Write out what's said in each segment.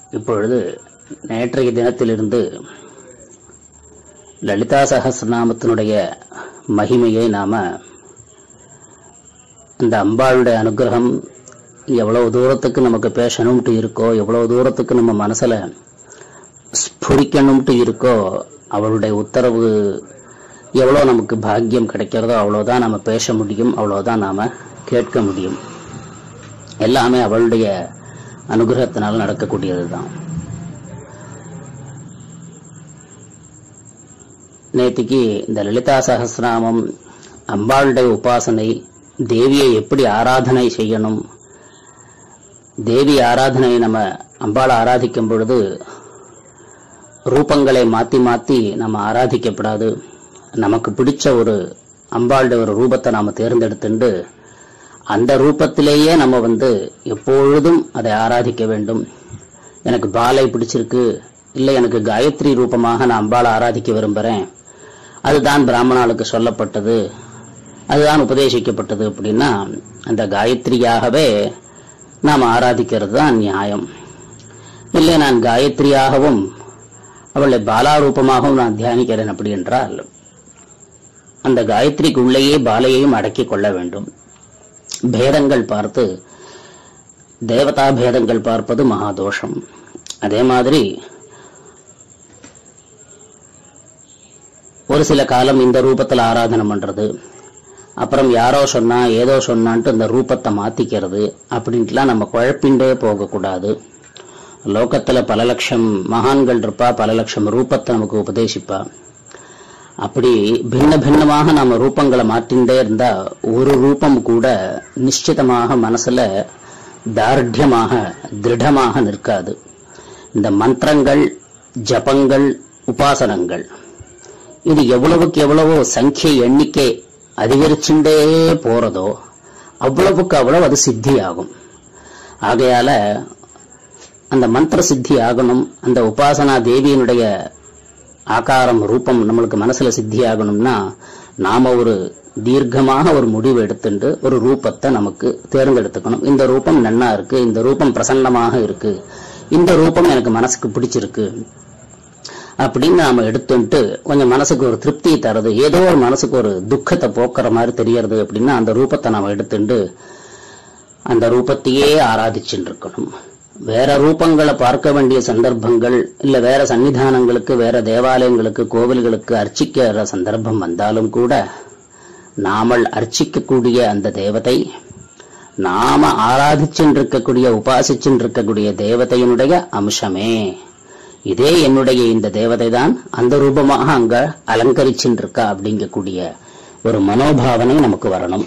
இப்பொழுது நேற்றைய தினத்திலிருந்து லலிதா சகஸ்ரநாமத்தினுடைய மகிமையை நாம இந்த அம்பாளுடைய அனுகிரகம் எவ்வளவு தூரத்துக்கு நமக்கு பேசணும்ட்டு இருக்கோ எவ்வளவு தூரத்துக்கு நம்ம மனசுல ஸ்புரிக்கணும்ட்டு இருக்கோ அவளுடைய உத்தரவு எவ்வளோ நமக்கு பாக்கியம் கிடைக்கிறதோ அவ்வளோதான் நம்ம பேச முடியும் அவ்வளோதான் நாம கேட்க முடியும் எல்லாமே அவளுடைய அனுகிரகத்தினால் நடக்கக்கூடியதுதான் நேத்திக்கு இந்த லலிதா சகசிரநாமம் அம்பாளுடைய உபாசனை தேவியை எப்படி ஆராதனை செய்யணும் தேவி ஆராதனை நம்ம அம்பாளை ஆராதிக்கும் பொழுது ரூபங்களை மாத்தி மாத்தி நம்ம ஆராதிக்கப்படாது நமக்கு பிடிச்ச ஒரு அம்பாளுடைய ஒரு ரூபத்தை நாம தேர்ந்தெடுத்துண்டு அந்த ரூபத்திலேயே நம்ம வந்து எப்பொழுதும் அதை ஆராதிக்க வேண்டும் எனக்கு பாலை பிடிச்சிருக்கு இல்லை எனக்கு காயத்ரி ரூபமாக நான் அம்பாளை ஆராதிக்க விரும்புகிறேன் அதுதான் பிராமணாளுக்கு சொல்லப்பட்டது அதுதான் உபதேசிக்கப்பட்டது அப்படின்னா அந்த காயத்ரியாகவே நாம் ஆராதிக்கிறது தான் நியாயம் இல்லை நான் காயத்ரியாகவும் அவளை பாலாரூபமாகவும் நான் தியானிக்கிறேன் அப்படி என்றால் அந்த காயத்ரிக்கு உள்ளேயே பாலையையும் அடக்கிக் கொள்ள வேண்டும் பேதங்கள் பார்த்து தேவதா பேதங்கள் பார்ப்பது மகாதோஷம் அதே மாதிரி ஒரு சில காலம் இந்த ரூபத்தில் ஆராதனை பண்றது அப்புறம் யாரோ சொன்னா ஏதோ சொன்னான்ட்டு இந்த ரூபத்தை மாத்திக்கிறது அப்படின்ட்டுலாம் நம்ம குழப்பிண்டே போகக்கூடாது லோகத்துல பல லட்சம் மகான்கள் இருப்பா பல லட்சம் ரூபத்தை நமக்கு உபதேசிப்பா அப்படி பின்ன பின்னமாக நாம ரூபங்களை மாற்றிண்டே இருந்தா ஒரு ரூபம் கூட நிश्चिதமாக மனசுல தார்ಢ்யமாக திருடமாக நிற்காது இந்த மந்திரங்கள் ஜபங்கள் உபாசனங்கள் இது எவ்வளவுக்கு எவ்வளவோ சங்கிய எண்ணிக்கை அதிகரிச்சுட்டே போறதோ அவ்வளவுக்கு அவ்வளவு அது சித்தி ஆகும் ஆகையால அந்த மந்திர சித்தி ஆகணும் அந்த உபாசனா தேவியினுடைய ஆகாரம் ரூபம் நம்மளுக்கு மனசுல சித்தி ஆகணும்னா நாம ஒரு தீர்க்கமாக ஒரு முடிவு எடுத்துட்டு ஒரு ரூபத்தை நமக்கு தேர்ந்தெடுத்துக்கணும் இந்த ரூபம் நன்னா இருக்கு இந்த ரூபம் பிரசன்னமாக இருக்கு இந்த ரூபம் எனக்கு மனசுக்கு பிடிச்சிருக்கு அப்படின்னு நாம எடுத்துட்டு கொஞ்சம் மனசுக்கு ஒரு திருப்தியை தருது ஏதோ ஒரு மனசுக்கு ஒரு துக்கத்தை போக்குற மாதிரி தெரியறது அப்படின்னா அந்த ரூபத்தை நாம எடுத்துட்டு அந்த ரூபத்தையே ஆராதிச்சுட்டு இருக்கணும் வேற ரூபங்களை பார்க்க வேண்டிய சந்தர்ப்பங்கள் இல்ல வேற சன்னிதானங்களுக்கு வேற தேவாலயங்களுக்கு கோவில்களுக்கு அர்ச்சிக்கிற சந்தர்ப்பம் வந்தாலும் கூட நாமல் அர்ச்சிக்கக்கூடிய அந்த தேவதை நாம ஆராதிச்சுருக்கக்கூடிய உபாசிச்சுருக்கக்கூடிய தேவதையினுடைய அம்சமே இதே என்னுடைய இந்த தேவதை தான் அந்த ரூபமாக அங்க அலங்கரிச்சுட்டு இருக்கா அப்படிங்கக்கூடிய ஒரு மனோபாவனை நமக்கு வரணும்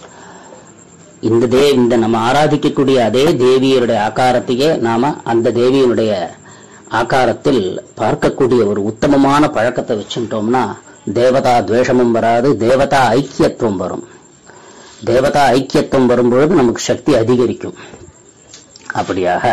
இந்த தே இந்த நம்ம ஆராதிக்கக்கூடிய அதே தேவியருடைய ஆகாரத்தையே நாம அந்த தேவியினுடைய ஆகாரத்தில் பார்க்கக்கூடிய ஒரு உத்தமமான பழக்கத்தை வச்சுட்டோம்னா தேவதா துவேஷமும் வராது தேவதா ஐக்கியத்துவம் வரும் தேவதா ஐக்கியத்துவம் வரும்பொழுது நமக்கு சக்தி அதிகரிக்கும் அப்படியாக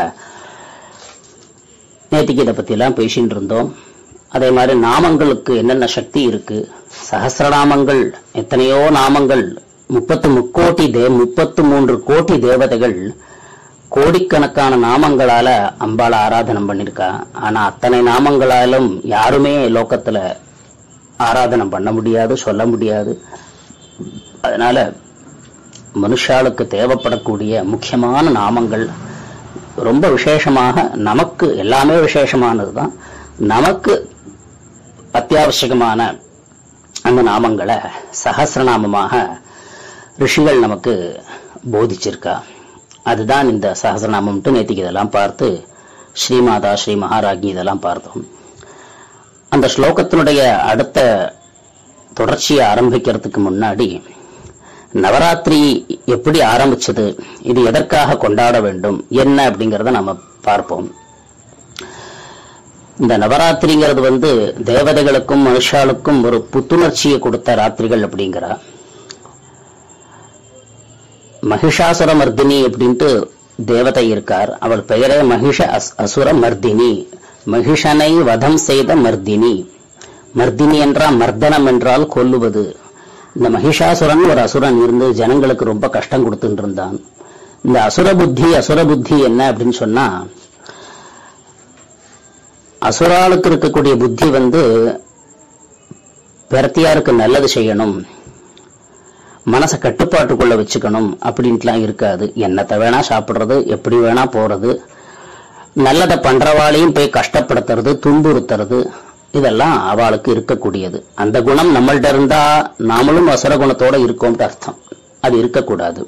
நேற்றுக்கு இதை பத்தி எல்லாம் பேசிட்டு இருந்தோம் அதே மாதிரி நாமங்களுக்கு என்னென்ன சக்தி இருக்கு சகசிரநாமங்கள் எத்தனையோ நாமங்கள் முப்பத்து முக்கோட்டி தே முப்பத்து மூன்று கோடி தேவதைகள் கோடிக்கணக்கான நாமங்களால அம்பாள ஆராதனம் பண்ணிருக்கா ஆனா அத்தனை நாமங்களாலும் யாருமே லோக்கத்துல ஆராதனம் பண்ண முடியாது சொல்ல முடியாது அதனால மனுஷாளுக்கு தேவைப்படக்கூடிய முக்கியமான நாமங்கள் ரொம்ப விசேஷமாக நமக்கு எல்லாமே விசேஷமானது தான் நமக்கு அத்தியாவசியமான அந்த நாமங்களை சகசிரநாமமாக ரிஷிகள் நமக்கு போதிச்சிருக்கா அதுதான் இந்த சகசிரநாமம்ட்டு நேத்திக்கு இதெல்லாம் பார்த்து ஸ்ரீமாதா ஸ்ரீ மகாராஜி இதெல்லாம் பார்த்தோம் அந்த ஸ்லோகத்தினுடைய அடுத்த தொடர்ச்சியை ஆரம்பிக்கிறதுக்கு முன்னாடி நவராத்திரி எப்படி ஆரம்பிச்சது இது எதற்காக கொண்டாட வேண்டும் என்ன அப்படிங்கறத நம்ம பார்ப்போம் இந்த நவராத்திரிங்கிறது வந்து தேவதைகளுக்கும் மனுஷாளுக்கும் ஒரு புத்துணர்ச்சியை கொடுத்த ராத்திரிகள் அப்படிங்கிறா மகிஷாசுர மர்தினி அப்படின்ட்டு தேவதை இருக்கார் அவள் பெயரே மகிஷ அஸ்- அசுர மர்தினி மகிஷனை வதம் செய்த மர்தினி மர்தினி என்றால் மர்தனம் என்றால் கொல்லுவது இந்த மகிஷாசுரன் ஒரு அசுரன் இருந்து ஜனங்களுக்கு ரொம்ப கஷ்டம் கொடுத்துட்டு இருந்தான் இந்த அசுர புத்தி அசுர புத்தி என்ன அப்படின்னு சொன்னா அசுராளுக்கு இருக்கக்கூடிய புத்தி வந்து பிரத்தியாருக்கு நல்லது செய்யணும் மனசை கட்டுப்பாட்டுக்குள்ள வச்சுக்கணும் அப்படின்ட்டுலாம் இருக்காது என்னத்தை வேணா சாப்பிடுறது எப்படி வேணா போறது நல்லதை பண்றவாளையும் போய் கஷ்டப்படுத்துறது துன்புறுத்துறது இதெல்லாம் அவளுக்கு இருக்கக்கூடியது அந்த குணம் நம்மள்ட்ட இருந்தா நாமளும் அசுர குணத்தோட இருக்கோம்னு அர்த்தம் அது இருக்கக்கூடாது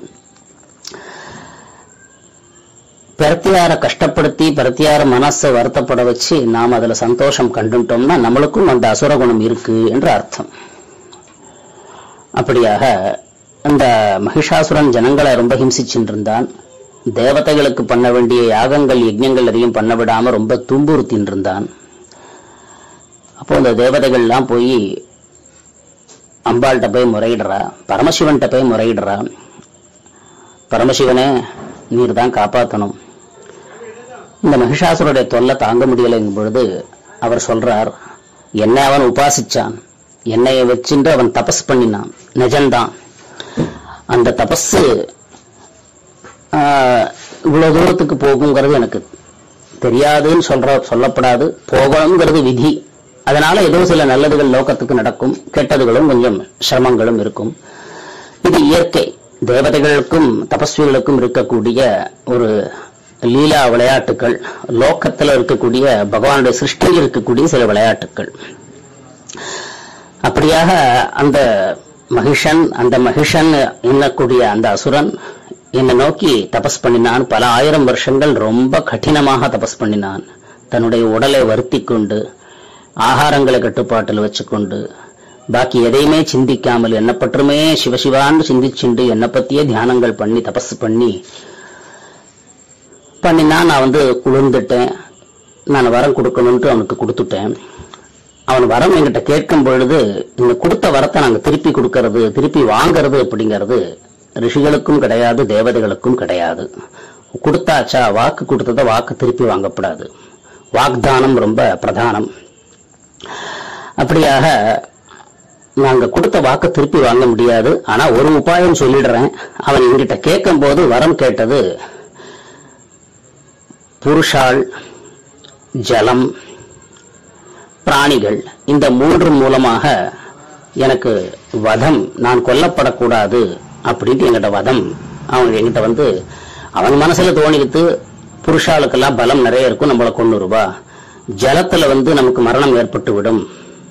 பிரத்தியார கஷ்டப்படுத்தி பிரத்தியார மனசை வருத்தப்பட வச்சு நாம் அதுல சந்தோஷம் கண்டுட்டோம்னா நம்மளுக்கும் அந்த அசுர குணம் இருக்கு என்று அர்த்தம் அப்படியாக இந்த மகிஷாசுரன் ஜனங்களை ரொம்ப ஹிம்சிச்சுட்டு இருந்தான் தேவதைகளுக்கு பண்ண வேண்டிய யாகங்கள் யஜ்ஞங்கள் எதையும் பண்ண விடாம ரொம்ப துன்புறுத்தின்னு இருந்தான் அப்போ இந்த தேவதைகள்லாம் போய் அம்பாள்கிட்ட போய் முறையிடுறா பரமசிவன்கிட்ட போய் முறையிடுறா பரமசிவனே நீர் தான் காப்பாற்றணும் இந்த மகிஷாசுருடைய தொல்லை தாங்க முடியலைங்கும் பொழுது அவர் சொல்றார் என்னை அவன் உபாசிச்சான் என்னைய வச்சுட்டு அவன் தபஸ் பண்ணினான் நிஜம்தான் அந்த தபஸ் இவ்வளவு தூரத்துக்கு போகுங்கிறது எனக்கு தெரியாதுன்னு சொல்ற சொல்லப்படாது போகணுங்கிறது விதி அதனால ஏதோ சில நல்லதுகள் லோகத்துக்கு நடக்கும் கெட்டதுகளும் கொஞ்சம் சிரமங்களும் இருக்கும் இது இயற்கை தேவதைகளுக்கும் தபஸ்விகளுக்கும் இருக்கக்கூடிய ஒரு லீலா விளையாட்டுகள் லோக்கத்துல இருக்கக்கூடிய பகவானுடைய சிருஷ்டியில் இருக்கக்கூடிய சில விளையாட்டுகள் அப்படியாக அந்த மகிஷன் அந்த மகிஷன் எண்ணக்கூடிய அந்த அசுரன் என்னை நோக்கி தபஸ் பண்ணினான் பல ஆயிரம் வருஷங்கள் ரொம்ப கடினமாக தபஸ் பண்ணினான் தன்னுடைய உடலை வருத்தி கொண்டு ஆகாரங்களை கட்டுப்பாட்டில் வச்சுக்கொண்டு பாக்கி எதையுமே சிந்திக்காமல் என்னை பற்றுமே சிவசிவான்னு சிந்திச்சுண்டு என்னை பத்தியே தியானங்கள் பண்ணி தபஸ் பண்ணி பண்ணினா நான் வந்து குளிர்ந்துட்டேன் நான் வரம் கொடுக்கணும்ட்டு அவனுக்கு கொடுத்துட்டேன் அவன் வரம் என்கிட்ட கேட்கும் பொழுது இந்த கொடுத்த வரத்தை நாங்க திருப்பி கொடுக்கறது திருப்பி வாங்கறது அப்படிங்கிறது ரிஷிகளுக்கும் கிடையாது தேவதைகளுக்கும் கிடையாது கொடுத்தாச்சா வாக்கு கொடுத்ததை வாக்கு திருப்பி வாங்கப்படாது வாக்தானம் ரொம்ப பிரதானம் அப்படியாக நாங்க கொடுத்த வாக்கு திருப்பி வாங்க முடியாது ஆனா ஒரு உபாயம் சொல்லிடுறேன் அவன் என்கிட்ட கேட்கும் போது வரம் கேட்டது புருஷாள் ஜலம் பிராணிகள் இந்த மூன்று மூலமாக எனக்கு வதம் நான் கொல்லப்படக்கூடாது அப்படின்ட்டு என்கிட்ட வதம் அவன் என்கிட்ட வந்து அவன் மனசுல தோணிடுத்து புருஷாளுக்கெல்லாம் பலம் நிறைய இருக்கும் நம்மளை கொண்டு ரூபா ஜலத்துல வந்து நமக்கு மரணம் ஏற்பட்டு விடும்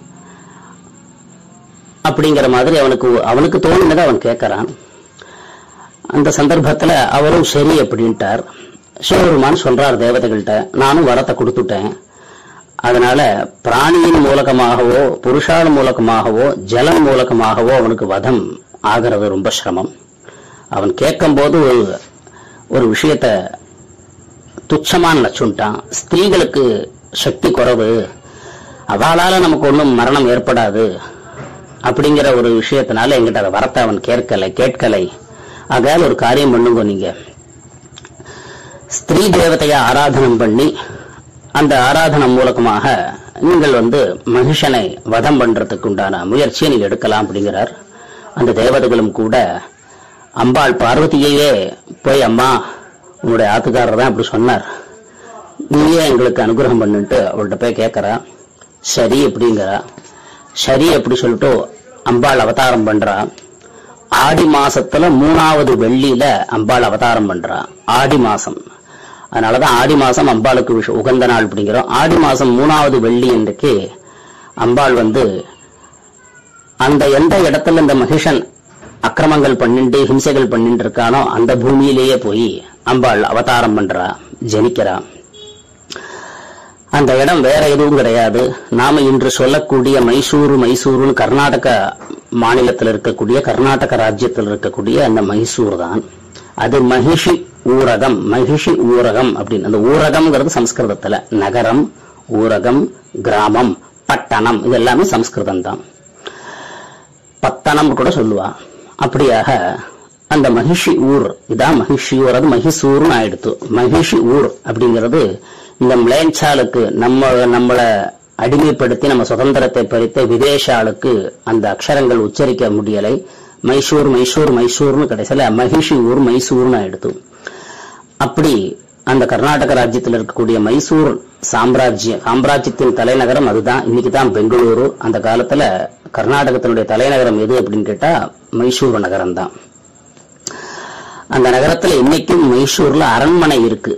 அப்படிங்கிற மாதிரி அவனுக்கு அவனுக்கு தோணினதை அவன் கேட்கறான் அந்த சந்தர்ப்பத்துல அவரும் சரி அப்படின்ட்டார் சிவபெருமான் சொல்றார் தேவதைகள்கிட்ட நானும் வரத்தை கொடுத்துட்டேன் அதனால பிராணியின் மூலகமாகவோ புருஷால் மூலகமாகவோ ஜலம் மூலகமாகவோ அவனுக்கு வதம் ஆகிறது ரொம்ப சிரமம் அவன் கேட்கும்போது ஒரு ஒரு விஷயத்த துச்சமா நினைச்சுட்டான் ஸ்திரீகளுக்கு சக்தி குறைவு அவளால நமக்கு ஒன்றும் மரணம் ஏற்படாது அப்படிங்கிற ஒரு விஷயத்தினால எங்கிட்ட அதை வரத்தை அவன் கேட்கலை கேட்கலை ஆகையால் ஒரு காரியம் பண்ணுங்க நீங்க ஸ்திரீ தேவதையை ஆராதனம் பண்ணி அந்த ஆராதனம் மூலகமாக நீங்கள் வந்து மகிஷனை வதம் பண்றதுக்கு உண்டான முயற்சியை நீங்க எடுக்கலாம் அப்படிங்கிறார் அந்த தேவதைகளும் கூட அம்பாள் பார்வதியையே போய் அம்மா உங்களுடைய ஆத்துக்காரர் தான் அப்படி சொன்னார் நீயே எங்களுக்கு அனுகிரகம் பண்ணுன்ட்டு அவள்கிட்ட போய் கேட்கறா சரி அப்படிங்கிறா சரி அப்படி சொல்லிட்டு அம்பாள் அவதாரம் பண்றா ஆடி மாசத்துல மூணாவது வெள்ளியில அம்பாள் அவதாரம் பண்றா ஆடி மாசம் அதனாலதான் ஆடி மாசம் அம்பாளுக்கு விஷ- உகந்த நாள் அப்படிங்கிறோம் ஆடி மாசம் மூணாவது வெள்ளி அன்றைக்கு அம்பாள் வந்து அந்த எந்த இடத்துல இந்த மகிஷன் அக்கிரமங்கள் பண்ணிட்டு ஹிம்சைகள் பண்ணிட்டு இருக்கானோ அந்த பூமியிலேயே போய் அம்பாள் அவதாரம் பண்றா ஜனிக்கிறா அந்த இடம் வேற எதுவும் கிடையாது நாம இன்று சொல்லக்கூடிய மைசூரு மைசூருன்னு கர்நாடக மாநிலத்தில் இருக்கக்கூடிய கர்நாடக ராஜ்யத்தில் இருக்கக்கூடிய அந்த மைசூர் தான் அது மகிஷி ஊரகம் மகிஷி ஊரகம் அப்படின்னு அந்த ஊரகம்ங்கிறது சம்ஸ்கிருதத்துல நகரம் ஊரகம் கிராமம் பட்டணம் இது எல்லாமே சம்ஸ்கிருதம் தான் பத்தனம் கூட சொல்லுவா அப்படியாக அந்த மகிஷி ஊர் இதான் மகிஷி ஊர் அது மகிசூர்னு ஆயிடுத்து மகிஷி ஊர் அப்படிங்கிறது இந்த மிளேஞ்சாலுக்கு நம்ம நம்மள அடிமைப்படுத்தி நம்ம சுதந்திரத்தை பறித்த விதேச ஆளுக்கு அந்த அக்ஷரங்கள் உச்சரிக்க முடியலை மைசூர் மைசூர் மைசூர்னு கடைசியில மகிஷி ஊர் மைசூர்னு ஆயிடுத்து அப்படி அந்த கர்நாடக ராஜ்யத்தில் இருக்கக்கூடிய மைசூர் சாம்ராஜ்ய சாம்ராஜ்யத்தின் தலைநகரம் அதுதான் இன்னைக்கு தான் பெங்களூரு அந்த காலத்துல கர்நாடகத்தினுடைய தலைநகரம் எது அப்படின்னு கேட்டா மைசூர் நகரம் தான் அந்த நகரத்துல இன்னைக்கும் மைசூர்ல அரண்மனை இருக்கு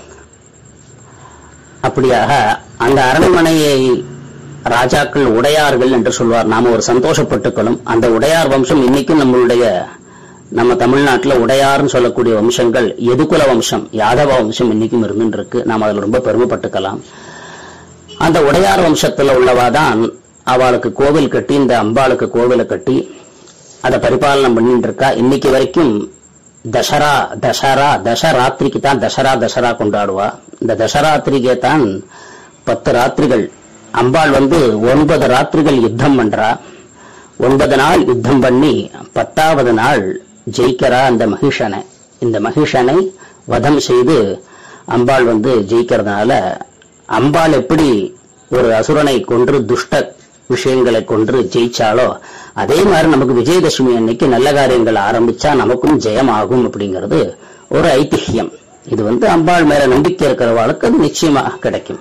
அப்படியாக அந்த அரண்மனையை ராஜாக்கள் உடையார்கள் என்று சொல்வார் நாம ஒரு சந்தோஷப்பட்டுக்கணும் அந்த உடையார் வம்சம் இன்னைக்கும் நம்மளுடைய நம்ம தமிழ்நாட்டுல உடையார்னு சொல்லக்கூடிய வம்சங்கள் எதுகுல வம்சம் யாதவ வம்சம் இன்னைக்கும் இருந்துட்டு இருக்கு நாம் அதுல ரொம்ப பெருமைப்பட்டுக்கலாம் அந்த உடையார் வம்சத்துல உள்ளவாதான் அவளுக்கு கோவில் கட்டி இந்த அம்பாளுக்கு கோவிலை கட்டி அதை பரிபாலனம் பண்ணிட்டு இருக்கா இன்னைக்கு வரைக்கும் தசரா தசரா தசராத்திரிக்கு தான் தசரா தசரா கொண்டாடுவா இந்த தசராத்திரிக்கே தான் பத்து ராத்திரிகள் அம்பாள் வந்து ஒன்பது ராத்திரிகள் யுத்தம் பண்றா ஒன்பது நாள் யுத்தம் பண்ணி பத்தாவது நாள் ஜெயிக்கிறா அந்த மகிஷனை இந்த மகிஷனை வதம் செய்து அம்பாள் வந்து ஜெயிக்கிறதுனால அம்பாள் எப்படி ஒரு அசுரனை கொன்று துஷ்ட விஷயங்களை கொன்று ஜெயிச்சாலோ அதே மாதிரி நமக்கு விஜயதசமி அன்னைக்கு நல்ல காரியங்கள் ஆரம்பிச்சா நமக்கும் ஜெயம் ஆகும் அப்படிங்கிறது ஒரு ஐதிஹ்யம் இது வந்து அம்பாள் மேல நம்பிக்கை இருக்கிறவாளுக்கு அது நிச்சயமாக கிடைக்கும்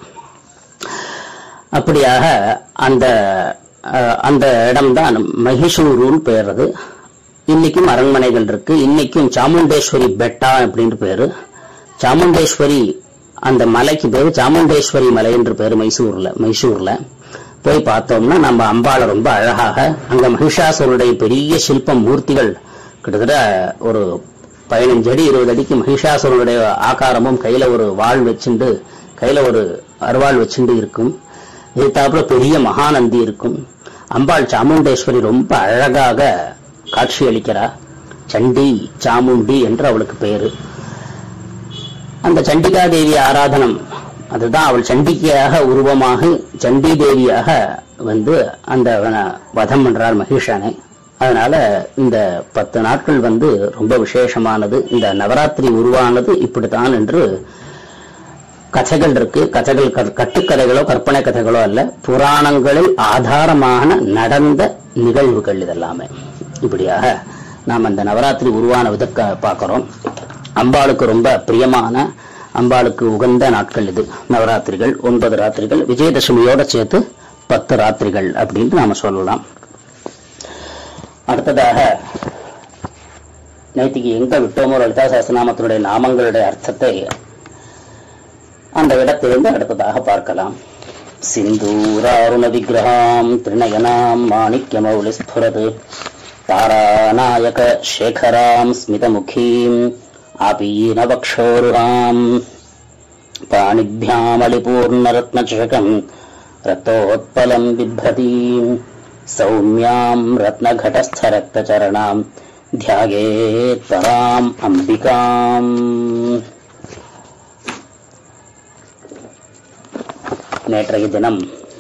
அப்படியாக அந்த அஹ், அந்த இடம்தான் மகிஷூருன்னு பேருது இன்னைக்கும் அரண்மனைகள் இருக்கு இன்னைக்கும் சாமுண்டேஸ்வரி பெட்டா அப்படின்னு பேரு சாமுண்டேஸ்வரி அந்த மலைக்கு பேரு சாமுண்டேஸ்வரி மலை என்று பேரு மைசூர்ல மைசூர்ல போய் பார்த்தோம்னா நம்ம அம்பாளை ரொம்ப அழகாக அங்க மகிஷாசுரனுடைய பெரிய சில்பம் மூர்த்திகள் கிட்டத்தட்ட ஒரு பதினஞ்சு அடி இருபது அடிக்கு மகிஷாசுரனுடைய ஆகாரமும் கையில ஒரு வாள் வச்சுண்டு கையில ஒரு அருவாள் வச்சுண்டு இருக்கும் எதிர்த்தாப்புல பெரிய மகாநந்தி இருக்கும் அம்பாள் சாமுண்டேஸ்வரி ரொம்ப அழகாக காட்சி அளிக்கிறா சண்டி சாமுண்டி என்று அவளுக்கு பேரு அந்த சண்டிகா தேவி ஆராதனம் அதுதான் அவள் சண்டிகையாக உருவமாக சண்டி தேவியாக வந்து அந்த வன- வதம் பண்றார் மகிஷானை அதனால இந்த பத்து நாட்கள் வந்து ரொம்ப விசேஷமானது இந்த நவராத்திரி உருவானது இப்படித்தான் என்று கதைகள் இருக்கு கதைகள் கற்- கட்டுக்கதைகளோ கற்பனை கதைகளோ அல்ல புராணங்களில் ஆதாரமான நடந்த நிகழ்வுகள் இதெல்லாமே இப்படியாக நாம் அந்த நவராத்திரி உருவான விதக்க பார்க்கிறோம் அம்பாளுக்கு ரொம்ப பிரியமான அம்பாளுக்கு உகந்த நாட்கள் இது நவராத்திரிகள் ஒன்பது ராத்திரிகள் விஜயதசமியோட சேர்த்து பத்து ராத்திரிகள் அப்படின்னு நாம சொல்லலாம் அடுத்ததாக நேத்திக்கு எங்க விட்டோமோ லலிதா சஹஸ்ரநாமத்தினுடைய நாமங்களுடைய அர்த்தத்தை அந்த இடத்திலிருந்து அடுத்ததாக பார்க்கலாம் சிந்தூராருண விக்கிரகாம் திருநயனாம் மாணிக்யமௌலி ஸ்புரது தாராநாயக சேகராம் ஸ்மிதமுகீம் ஆபீனவக்ஷோருகாம் பாணிभ्यामलिपूर्णरत्नचषकम् रक्तोत्पलम् बिभ्रतीम् सौम्याम् रत्नघटस्थरक्तचरणाम् ध्यायेत् पराम् अम्बिकाम् நேற்றைய தினம்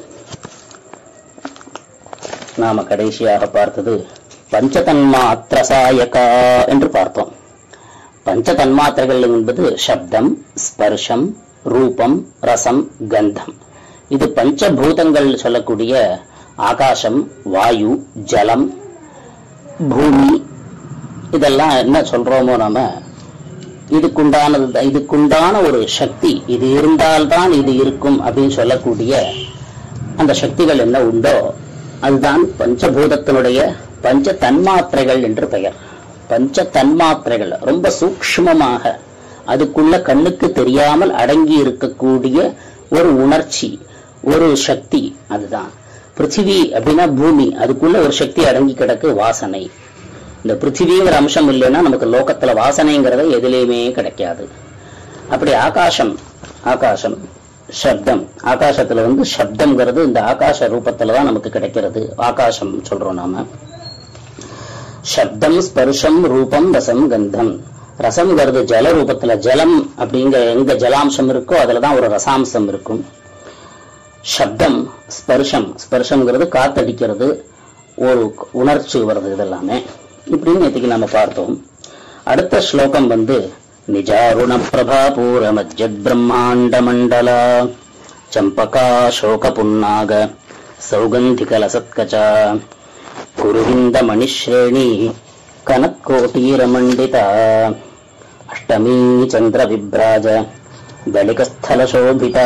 நாம கடைசியாக பார்த்தது பஞ்சதன்மாத்திரசாயகா என்று பார்த்தோம் பஞ்ச தன்மாத்திரைகள் என்பது சப்தம் ஸ்பர்ஷம் ரூபம் ரசம் கந்தம் இது பஞ்சபூதங்கள் சொல்லக்கூடிய ஆகாசம் வாயு ஜலம் பூமி இதெல்லாம் என்ன சொல்றோமோ நாம இதுக்குண்டானது தான். இதுக்குண்டான ஒரு சக்தி இது இருந்தால்தான் இது இருக்கும் அப்படின்னு சொல்லக்கூடிய அந்த சக்திகள் என்ன உண்டோ அதுதான் பஞ்சபூதத்தினுடைய பஞ்ச தன்மாத்திரைகள் என்று பெயர் பஞ்ச தன்மாத்திரைகள் ரொம்ப சூக்ஷ்மமாக அதுக்குள்ள கண்ணுக்கு தெரியாமல் அடங்கி இருக்கக்கூடிய ஒரு உணர்ச்சி ஒரு சக்தி அதுதான் பிருத்திவி அப்படின்னா பூமி அதுக்குள்ள ஒரு சக்தி அடங்கி கிடக்கு வாசனை இந்த பிருத்திவிங்கிற அம்சம் இல்லைன்னா நமக்கு லோகத்துல வாசனைங்கிறத எதுலேயுமே கிடைக்காது அப்படி ஆகாசம் ஆகாசம் சப்தம் ஆகாசத்துல வந்து சப்தம்ங்கிறது இந்த ஆகாச ரூபத்துல தான் நமக்கு கிடைக்கிறது ஆகாசம் சொல்றோம் நாம சப்தம் ஸ்பர்ஷம் ரூபம் ரசம் கந்தம் ரசம்ங்கிறது ஜல ரூபத்துல ஜலம் அப்படிங்கிற எங்க ஜலாம்சம் இருக்கோ அதுலதான் ஒரு ரசாம்சம் இருக்கும் சப்தம் ஸ்பர்ஷம் ஸ்பர்ஷம்ங்கிறது காத்தடிக்கிறது ஒரு உணர்ச்சி வருது இதெல்லாமே இப்படின்னு நேற்றுக்கு நம்ம பார்த்தோம் அடுத்த ஸ்லோகம் வந்து நிஜாருண பிரபாபூர மஜ்ஜத் பிரம்மாண்ட மண்டல ಚಂಪಕಾ ಶೋಕ ಪುನ್ನಾಗ ಸೌಗಂಧಿಕ ಲಸತ್ಕಚ ಕುರುವಿಂದ ಮಣಿಶ್ರೇಣಿ ಕನತ್ಕೋಟೀರಮಂಡಿತ ಅಷ್ಟಮೀ ಚಂದ್ರ ವಿಭ್ರಾಜ दलिकस्थलशोभिता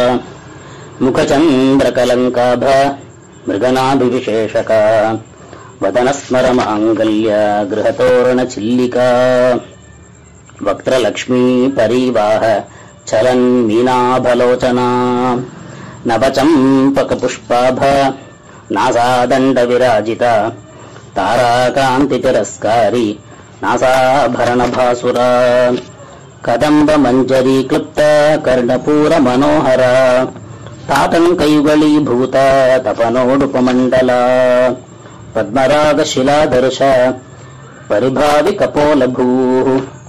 मुखचन्द्रकलङ्काभ मृगनाभिविशेषका वदनस्मरमाङ्गल्य गृहतोरणचिल्लिका वक्त्रलक्ष्मी परीवाह चलन्मीनाभलोचना नवचम्पकपुष्पाभ नासादण्डविराजिता ताराकान्तितिरस्कारी नासाभरणभासुरा कदम्बमञ्जरी क्लुप्ता कर्णपूरमनोहरा ताटङ्कैवलीभूता तपनोडुपमण्डला पद्मरागशिलादर्श परिभाविकपोलभूः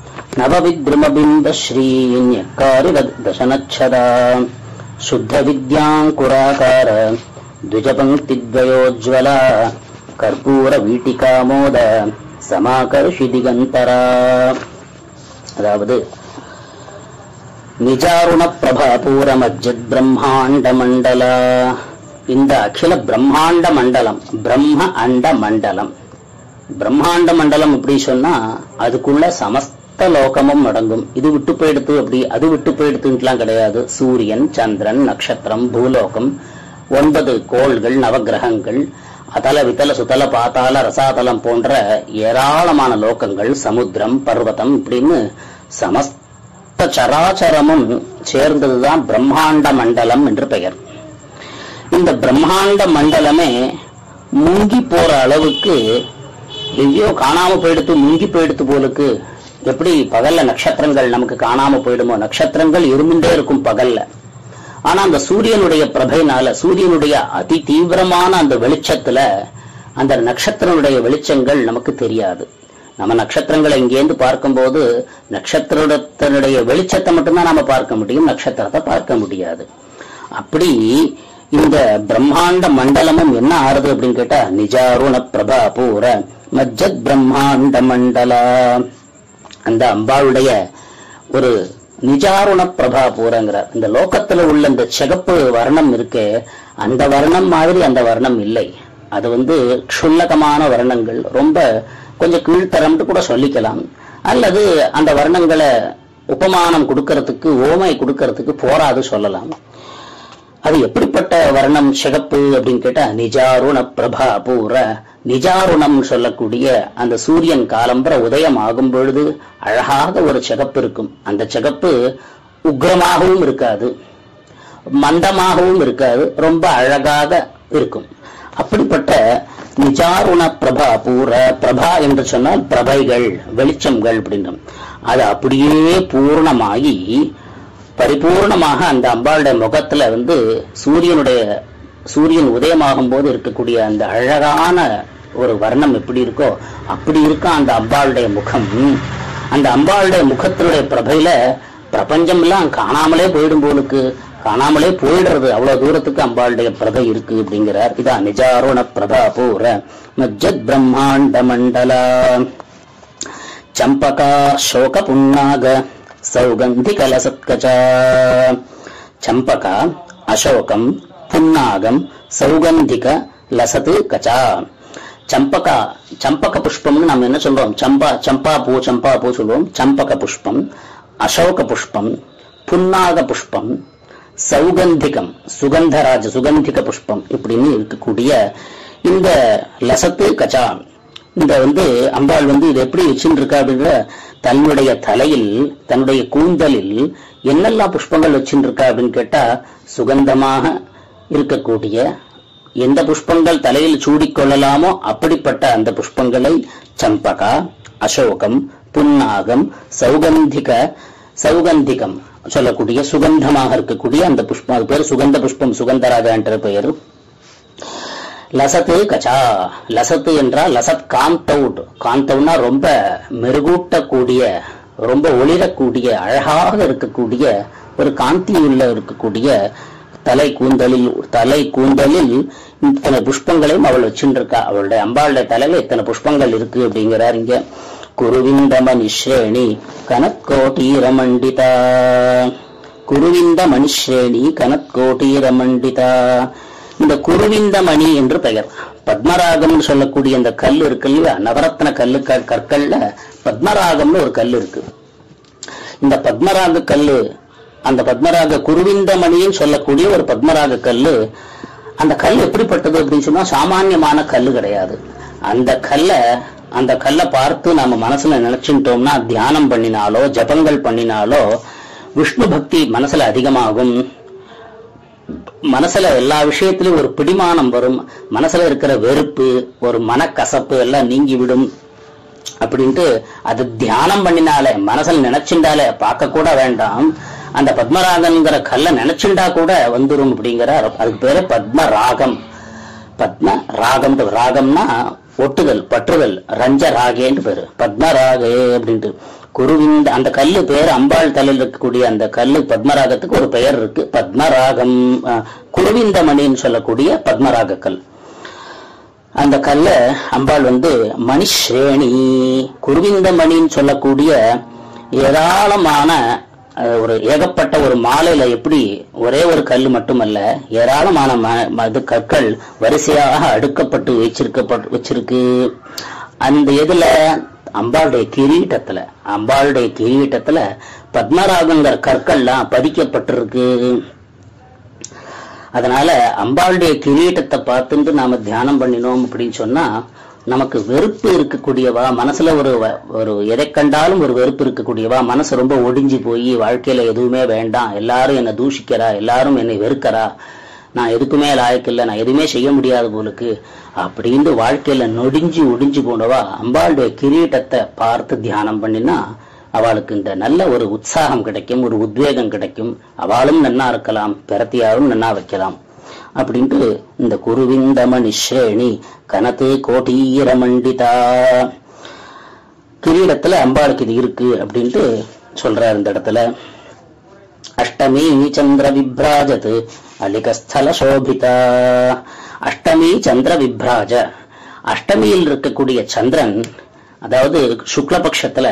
नवविद्रुमबिम्बश्रीन्यक्कारिदशनच्छदा शुद्धविद्याङ्कुराकार द्विजपङ्क्तिद्वयोज्ज्वला கற்பூரவீட்டிகாமோத சமாகர்ஷி திகந்தரா அதாவது நிஜாருண பிரபாபூர மஜ்ஜத் பிரம்மாண்ட மண்டல இந்த அகில பிரம்மாண்ட மண்டலம் பிரம்ம அண்ட மண்டலம் பிரம்மாண்ட மண்டலம் அப்படி சொன்னா அதுக்குள்ள சமஸ்த லோகமும் அடங்கும் இது விட்டு போயிடுத்து அப்படி அது விட்டு போயிடுத்துலாம் கிடையாது சூரியன் சந்திரன் நட்சத்திரம் பூலோகம் ஒன்பது கோள்கள் நவகிரகங்கள் அதல வித்தல சுத்தல பாத்தால ரசாதலம் போன்ற ஏராளமான லோகங்கள் சமுத்திரம் பர்வதம் இப்படின்னு சமஸ்த சராச்சரமும் சேர்ந்ததுதான் பிரம்மாண்ட மண்டலம் என்று பெயர் இந்த பிரம்மாண்ட மண்டலமே முங்கி போற அளவுக்கு எங்கேயோ காணாம போயிடுத்து முங்கி போயிடுத்து போலுக்கு எப்படி பகல்ல நட்சத்திரங்கள் நமக்கு காணாம போயிடுமோ நட்சத்திரங்கள் இருந்துட்டே இருக்கும் பகல்ல ஆனா அந்த சூரியனுடைய பிரபைனால சூரியனுடைய அதி தீவிரமான அந்த வெளிச்சத்துல அந்த நட்சத்திரனுடைய வெளிச்சங்கள் நமக்கு தெரியாது நம்ம நட்சத்திரங்களை இங்கேருந்து பார்க்கும்போது நட்சத்திரத்தினுடைய வெளிச்சத்தை மட்டும்தான் நாம பார்க்க முடியும் நட்சத்திரத்தை பார்க்க முடியாது அப்படி இந்த பிரம்மாண்ட மண்டலமும் என்ன ஆறுது அப்படின்னு கேட்டா நிஜாருண பிரபா பூர மஜ்ஜத் பிரம்மாண்ட மண்டலா அந்த அம்பாளுடைய ஒரு நிஜாருண பிரபா பூரங்கிறார் இந்த லோகத்துல உள்ள இந்த சிகப்பு வர்ணம் இருக்கு அந்த வர்ணம் மாதிரி அந்த வர்ணம் இல்லை அது வந்து க்ஷுல்லகமான வர்ணங்கள் ரொம்ப கொஞ்சம் கீழ்த்தரம்னு கூட சொல்லிக்கலாம் அல்லது அந்த வர்ணங்களை உபமானம் கொடுக்கறதுக்கு ஓமை கொடுக்கறதுக்கு போராது சொல்லலாம் அது எப்படிப்பட்ட வர்ணம் சிகப்பு அப்படின்னு கேட்டா நிஜாருண பிரபா பூர நிஜாருணம் சொல்லக்கூடிய அந்த சூரியன் காலம்பர உதயம் ஆகும் பொழுது அழகாக ஒரு சிகப்பு இருக்கும் அந்த சிகப்பு உக்ரமாகவும் இருக்காது மந்தமாகவும் இருக்காது ரொம்ப அழகாக இருக்கும் அப்படிப்பட்ட நிஜாருண பிரபா பூர பிரபா என்று சொன்னால் பிரபைகள் வெளிச்சம்கள் அப்படின்றோம் அது அப்படியே பூர்ணமாகி பரிபூர்ணமாக அந்த அம்பாளுடைய முகத்துல வந்து சூரியனுடைய சூரியன் உதயமாகும் போது இருக்கக்கூடிய அந்த அழகான ஒரு வர்ணம் எப்படி இருக்கோ அப்படி இருக்கா அந்த அம்பாளுடைய முகம் அந்த அம்பாளுடைய முகத்தினுடைய பிரபையில பிரபஞ்சம் எல்லாம் காணாமலே போயிடும் போலுக்கு காணாமலே போயிடுறது அவ்வளவு தூரத்துக்கு அம்பாளுடைய பிரபை இருக்கு அப்படிங்கிறார் இதான் நிஜாருண பிரபா பூர மஜ்ஜத் பிரம்மாண்ட மண்டலா ಚಂಪಕಾ ಶೋಕ ಪುನ್ನಾಗ ಸೌಗಂಧಿಕಲ ಸತ್ಕಚ ಚಂಪಕ ಅಶೋಕಂ புன்னாகம் சௌகந்திக லசது கச்சா சம்பகா சம்பக புஷ்பம்னு நம்ம என்ன சொல்றோம் சம்பா சம்பா பூ சம்பா பூ சொல்லுவோம் சம்பக புஷ்பம் அசோக புஷ்பம் புன்னாக புஷ்பம் சௌகந்திகம் சுகந்தராஜ சுகந்திக புஷ்பம் இப்படின்னு இருக்கக்கூடிய இந்த லசத்து கச்சா இந்த வந்து அம்பாள் வந்து இது எப்படி வச்சுட்டு இருக்கா அப்படின்ற தன்னுடைய தலையில் தன்னுடைய கூந்தலில் என்னெல்லாம் புஷ்பங்கள் வச்சுட்டு இருக்கா அப்படின்னு கேட்டா சுகந்தமாக இருக்கக்கூடிய எந்த புஷ்பங்கள் தலையில் சூடிக்கொள்ளலாமோ அப்படிப்பட்ட அந்த புஷ்பங்களை சம்பகா அசோகம் புன்னாகம் சௌகந்திக சௌகந்திகம் சொல்லக்கூடிய சுகந்தமாக இருக்கக்கூடிய அந்த புஷ்பம் அது பேர் சுகந்த புஷ்பம் சுகந்தராஜா என்ற பெயர் லசத்து கச்சா லசத்து என்றால் லசத் காந்தவுட் காந்தவுட்னா ரொம்ப மெருகூட்டக்கூடிய ரொம்ப ஒளிரக்கூடிய அழகாக இருக்கக்கூடிய ஒரு காந்தியுள்ள இருக்கக்கூடிய தலை கூந்தலில் தலை கூந்தலில் இத்தனை புஷ்பங்களையும் அவள் வச்சுருக்கா அவளுடைய அம்பாளுடைய தலையில இத்தனை புஷ்பங்கள் இருக்கு அப்படிங்கிறார் இங்க குருவிந்த மணிஸ்ரேணி கனத்கோட்டீரமண்டிதா குருவிந்த மணிஸ்ரேணி கனத்கோட்டீரமண்டிதா இந்த குருவிந்த மணி என்று பெயர் பத்மராகம் சொல்லக்கூடிய இந்த கல் இருக்கு இல்லையா நவரத்ன கல்லு க- கற்கள்ல பத்மராகம்னு ஒரு கல் இருக்கு இந்த பத்மராக கல்லு அந்த பத்மராக குருவிந்தமணின்னு சொல்லக்கூடிய ஒரு பத்மராக கல்லு அந்த கல் எப்படிப்பட்டது அப்படின்னு சொன்னா சாமானியமான கல்லு கிடையாது அந்த கல்லை அந்த கல்லை பார்த்து நம்ம மனசுல நினைச்சுட்டோம்னா தியானம் பண்ணினாலோ ஜபங்கள் பண்ணினாலோ விஷ்ணு பக்தி மனசுல அதிகமாகும் மனசுல எல்லா விஷயத்திலும் ஒரு பிடிமானம் வரும் மனசுல இருக்கிற வெறுப்பு ஒரு மனக்கசப்பு எல்லாம் நீங்கி விடும் அப்படின்ட்டு அது தியானம் பண்ணினாலே மனசுல நினைச்சுண்டாலே பார்க்க கூட வேண்டாம் அந்த பத்மராகங்கிற கல்ல நினைச்சுண்டா கூட வந்துரும் அப்படிங்கிற அதுக்கு பேரு பத்ம ராகம் பத்ம ராகம் ராகம்னா ஒட்டுதல் பற்றுதல் ரஞ்ச ராகேன்னு பேரு பத்ம ராகே அப்படின்ட்டு குருவிந்த அந்த கல்லு பேர் அம்பாள் தலையில் இருக்கக்கூடிய அந்த கல்லு பத்மராகத்துக்கு ஒரு பெயர் இருக்கு பத்மராகம் அஹ், குருவிந்தமணின்னு சொல்லக்கூடிய பத்மராக கல் அந்த கல்ல அம்பாள் வந்து மணிஸ்ரேணி குருவிந்த மணின்னு சொல்லக்கூடிய ஏராளமான அஹ், ஒரு ஏகப்பட்ட ஒரு மாலையில எப்படி ஒரே ஒரு கல் மட்டுமல்ல ஏராளமான ம- ம- இது கற்கள் வரிசையாக அடுக்கப்பட்டு வச்சிருக்கப்பட்டு வச்சிருக்கு அந்த இதுல அம்பாளுடைய கிரீட்டத்துல அம்பாளுடைய கிரீட்டத்துல பத்மராகங்கிற கற்கள்லாம் பதிக்கப்பட்டிருக்கு அதனால அம்பாளுடைய கிரீட்டத்தை பார்த்துட்டு நாம தியானம் பண்ணினோம் அப்படின்னு சொன்னா நமக்கு வெறுப்பு இருக்கக்கூடியவா மனசுல ஒரு வ- ஒரு எதை கண்டாலும் ஒரு வெறுப்பு இருக்கக்கூடியவா மனசு ரொம்ப ஒடிஞ்சு போய் வாழ்க்கையில எதுவுமே வேண்டாம் எல்லாரும் என்னை தூஷிக்கிறா எல்லாரும் என்னை வெறுக்கிறா நான் எதுக்குமே லாயக்கில்லை நான் எதுவுமே செய்ய முடியாது போலுக்கு அப்படின்னு வாழ்க்கையில நொடிஞ்சு ஒடிஞ்சு போனவா அம்பாளுடைய கிரீட்டத்தை பார்த்து தியானம் பண்ணினா அவளுக்கு இந்த நல்ல ஒரு உற்சாகம் கிடைக்கும் ஒரு உத்வேகம் கிடைக்கும் அவளும் நன்னா இருக்கலாம் பிரத்தியாரும் நன்னா வைக்கலாம் அப்படின்ட்டு இந்த குருவிந்த மணிஷேணி கனத்து கோட்டீர மண்டிதா கிரீடத்துல அம்பாளுக்கு இது இருக்கு அப்படின்ட்டு சொல்றாரு இந்த இடத்துல அஷ்டமி சந்திர விப்ராஜத் அலிகஸ்தல சோபிதா அஷ்டமி சந்திர விப்ராஜ அஷ்டமியில் இருக்கக்கூடிய சந்திரன் அதாவது சுக்லபக்ஷத்துல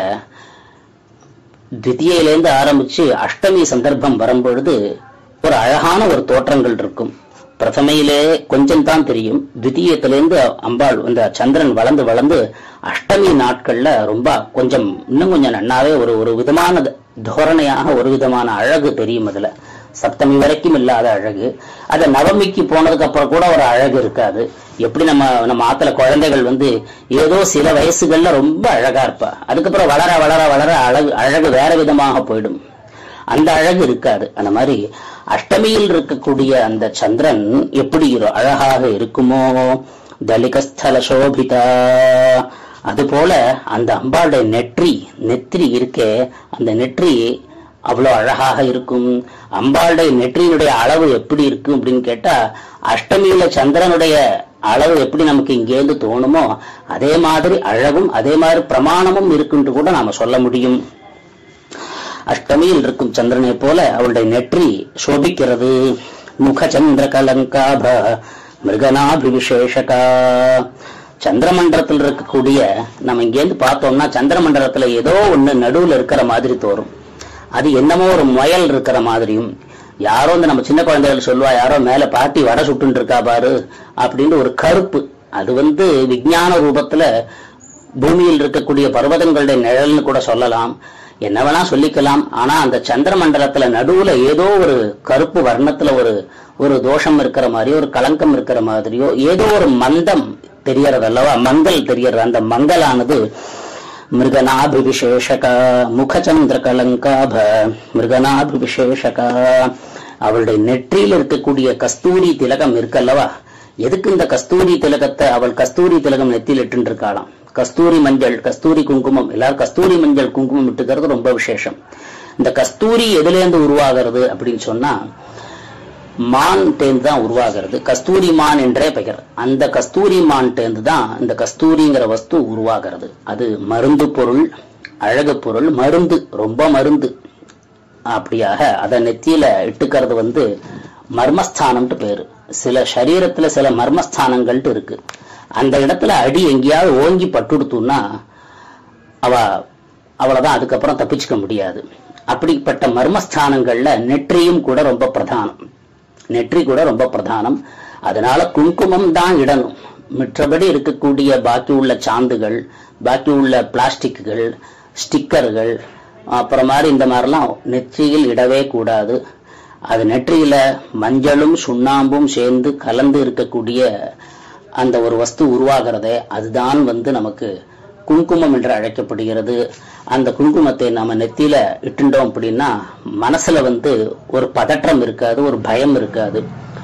தித்தியிலேருந்து ஆரம்பிச்சு அஷ்டமி சந்தர்ப்பம் வரும்பொழுது ஒரு அழகான ஒரு தோற்றங்கள் இருக்கும் பிரதமையிலே கொஞ்சம் தான் தெரியும் தித்தியத்திலேருந்து அம்பாள் இந்த சந்திரன் வளர்ந்து வளர்ந்து அஷ்டமி நாட்கள்ல ரொம்ப கொஞ்சம் இன்னும் கொஞ்சம் நன்னாவே ஒரு ஒரு விதமான தோரணையாக ஒரு விதமான அழகு தெரியும் அதுல சப்தமி வரைக்கும் இல்லாத அழகு அது நவமிக்கு போனதுக்கு அப்புறம் கூட ஒரு அழகு இருக்காது எப்படி நம்ம நம்ம ஆத்துல குழந்தைகள் வந்து ஏதோ சில வயசுகள்ல ரொம்ப அழகா இருப்பா அதுக்கப்புறம் வளர வளர வளர அழகு அழகு வேற விதமாக போயிடும் அந்த அழகு இருக்காது அந்த மாதிரி அஷ்டமியில் இருக்கக்கூடிய அந்த சந்திரன் எப்படி இரு- அழகாக இருக்குமோ தலிகஸ்தல சோபிதா அதுபோல அந்த அம்பாளுடைய நெற்றி நெற்றி இருக்கே அந்த நெற்றி அவ்வளவு அழகாக இருக்கும் அம்பாளுடைய நெற்றியினுடைய அளவு எப்படி இருக்கும் அப்படின்னு கேட்டா அஷ்டமியில சந்திரனுடைய அளவு எப்படி நமக்கு இங்கேருந்து தோணுமோ அதே மாதிரி அழகும் அதே மாதிரி பிரமாணமும் இருக்குன்னு கூட நாம சொல்ல முடியும் அஷ்டமியில் இருக்கும் சந்திரனை போல அவளுடைய நெற்றி சோபிக்கிறது முகச்சந்திர கலங்காப மிருகனாபிவிசேஷகா சந்திரமண்டலத்தில் இருக்கக்கூடிய நம்ம இங்கேருந்து பார்த்தோம்னா சந்திரமண்டலத்துல ஏதோ ஒண்ணு நடுவுல இருக்கிற மாதிரி தோறும் அது என்னமோ ஒரு முயல் இருக்கிற மாதிரியும் யாரோ இந்த நம்ம சின்ன குழந்தைகள் சொல்லுவா யாரோ மேல பாட்டி வடை சுட்டுன்னு இருக்கா பாரு அப்படின்னு ஒரு கருப்பு அது வந்து விஞ்ஞான ரூபத்துல பூமியில் இருக்கக்கூடிய பர்வதங்களுடைய நிழல்னு கூட சொல்லலாம் என்ன வேணா சொல்லிக்கலாம் ஆனா அந்த சந்திர மண்டலத்துல நடுவுல ஏதோ ஒரு கருப்பு வர்ணத்துல ஒரு ஒரு தோஷம் இருக்கிற மாதிரியோ ஒரு கலங்கம் இருக்கிற மாதிரியோ ஏதோ ஒரு மந்தம் தெரியறது அல்லவா மங்கள் தெரியறது அந்த மங்கலானது மிருகநாபிவிசேஷக முகச்சந்திர கலங்காப மிருகநாபிவிசேஷக அவளுடைய நெற்றியில் இருக்கக்கூடிய கஸ்தூரி திலகம் இருக்கல்லவா எதுக்கு இந்த கஸ்தூரி திலகத்தை அவள் கஸ்தூரி திலகம் நெத்தியில் இட்டு இருக்காளாம் கஸ்தூரி மஞ்சள் கஸ்தூரி குங்குமம் எல்லாரும் கஸ்தூரி மஞ்சள் குங்குமம் இட்டுக்கிறது ரொம்ப விசேஷம் இந்த கஸ்தூரி எதுலேருந்து உருவாகிறது அப்படின்னு சொன்னா மான் தேர்ந்து தான் உருவாகிறது கஸ்தூரி மான் என்றே பெயர் அந்த கஸ்தூரி மான் தேர்ந்து தான் இந்த கஸ்தூரிங்கிற வஸ்து உருவாகிறது அது மருந்து பொருள் அழகு பொருள் மருந்து ரொம்ப மருந்து அப்படியாக அதை நெத்தியில இட்டுக்கிறது வந்து மர்மஸ்தானம்ட்டு பேரு சில சரீரத்துல சில மர்மஸ்தானங்கள்ட்டு இருக்கு அந்த இடத்துல அடி எங்கேயாவது ஓங்கி பட்டுடுத்துன்னா அவ அவ்வளவுதான் அதுக்கப்புறம் தப்பிச்சுக்க முடியாது அப்படிப்பட்ட மர்மஸ்தானங்கள்ல நெற்றியும் கூட ரொம்ப பிரதானம் நெற்றி கூட ரொம்ப பிரதானம் அதனால குங்குமம் தான் இடணும் மற்றபடி இருக்கக்கூடிய பாக்கி உள்ள சாந்துகள் பாக்கி உள்ள பிளாஸ்டிக்குகள் ஸ்டிக்கர்கள் அப்புறம் மாதிரி இந்த மாதிரிலாம் நெற்றியில் இடவே கூடாது அது நெற்றியில மஞ்சளும் சுண்ணாம்பும் சேர்ந்து கலந்து இருக்கக்கூடிய அந்த ஒரு வஸ்து உருவாகிறதே அதுதான் வந்து நமக்கு குங்குமம் என்று அழைக்கப்படுகிறது அந்த குங்குமத்தை நாம நெத்தியில இட்டுண்டோம் அப்படின்னா மனசுல வந்து ஒரு பதற்றம் இருக்காது ஒரு பயம் இருக்காது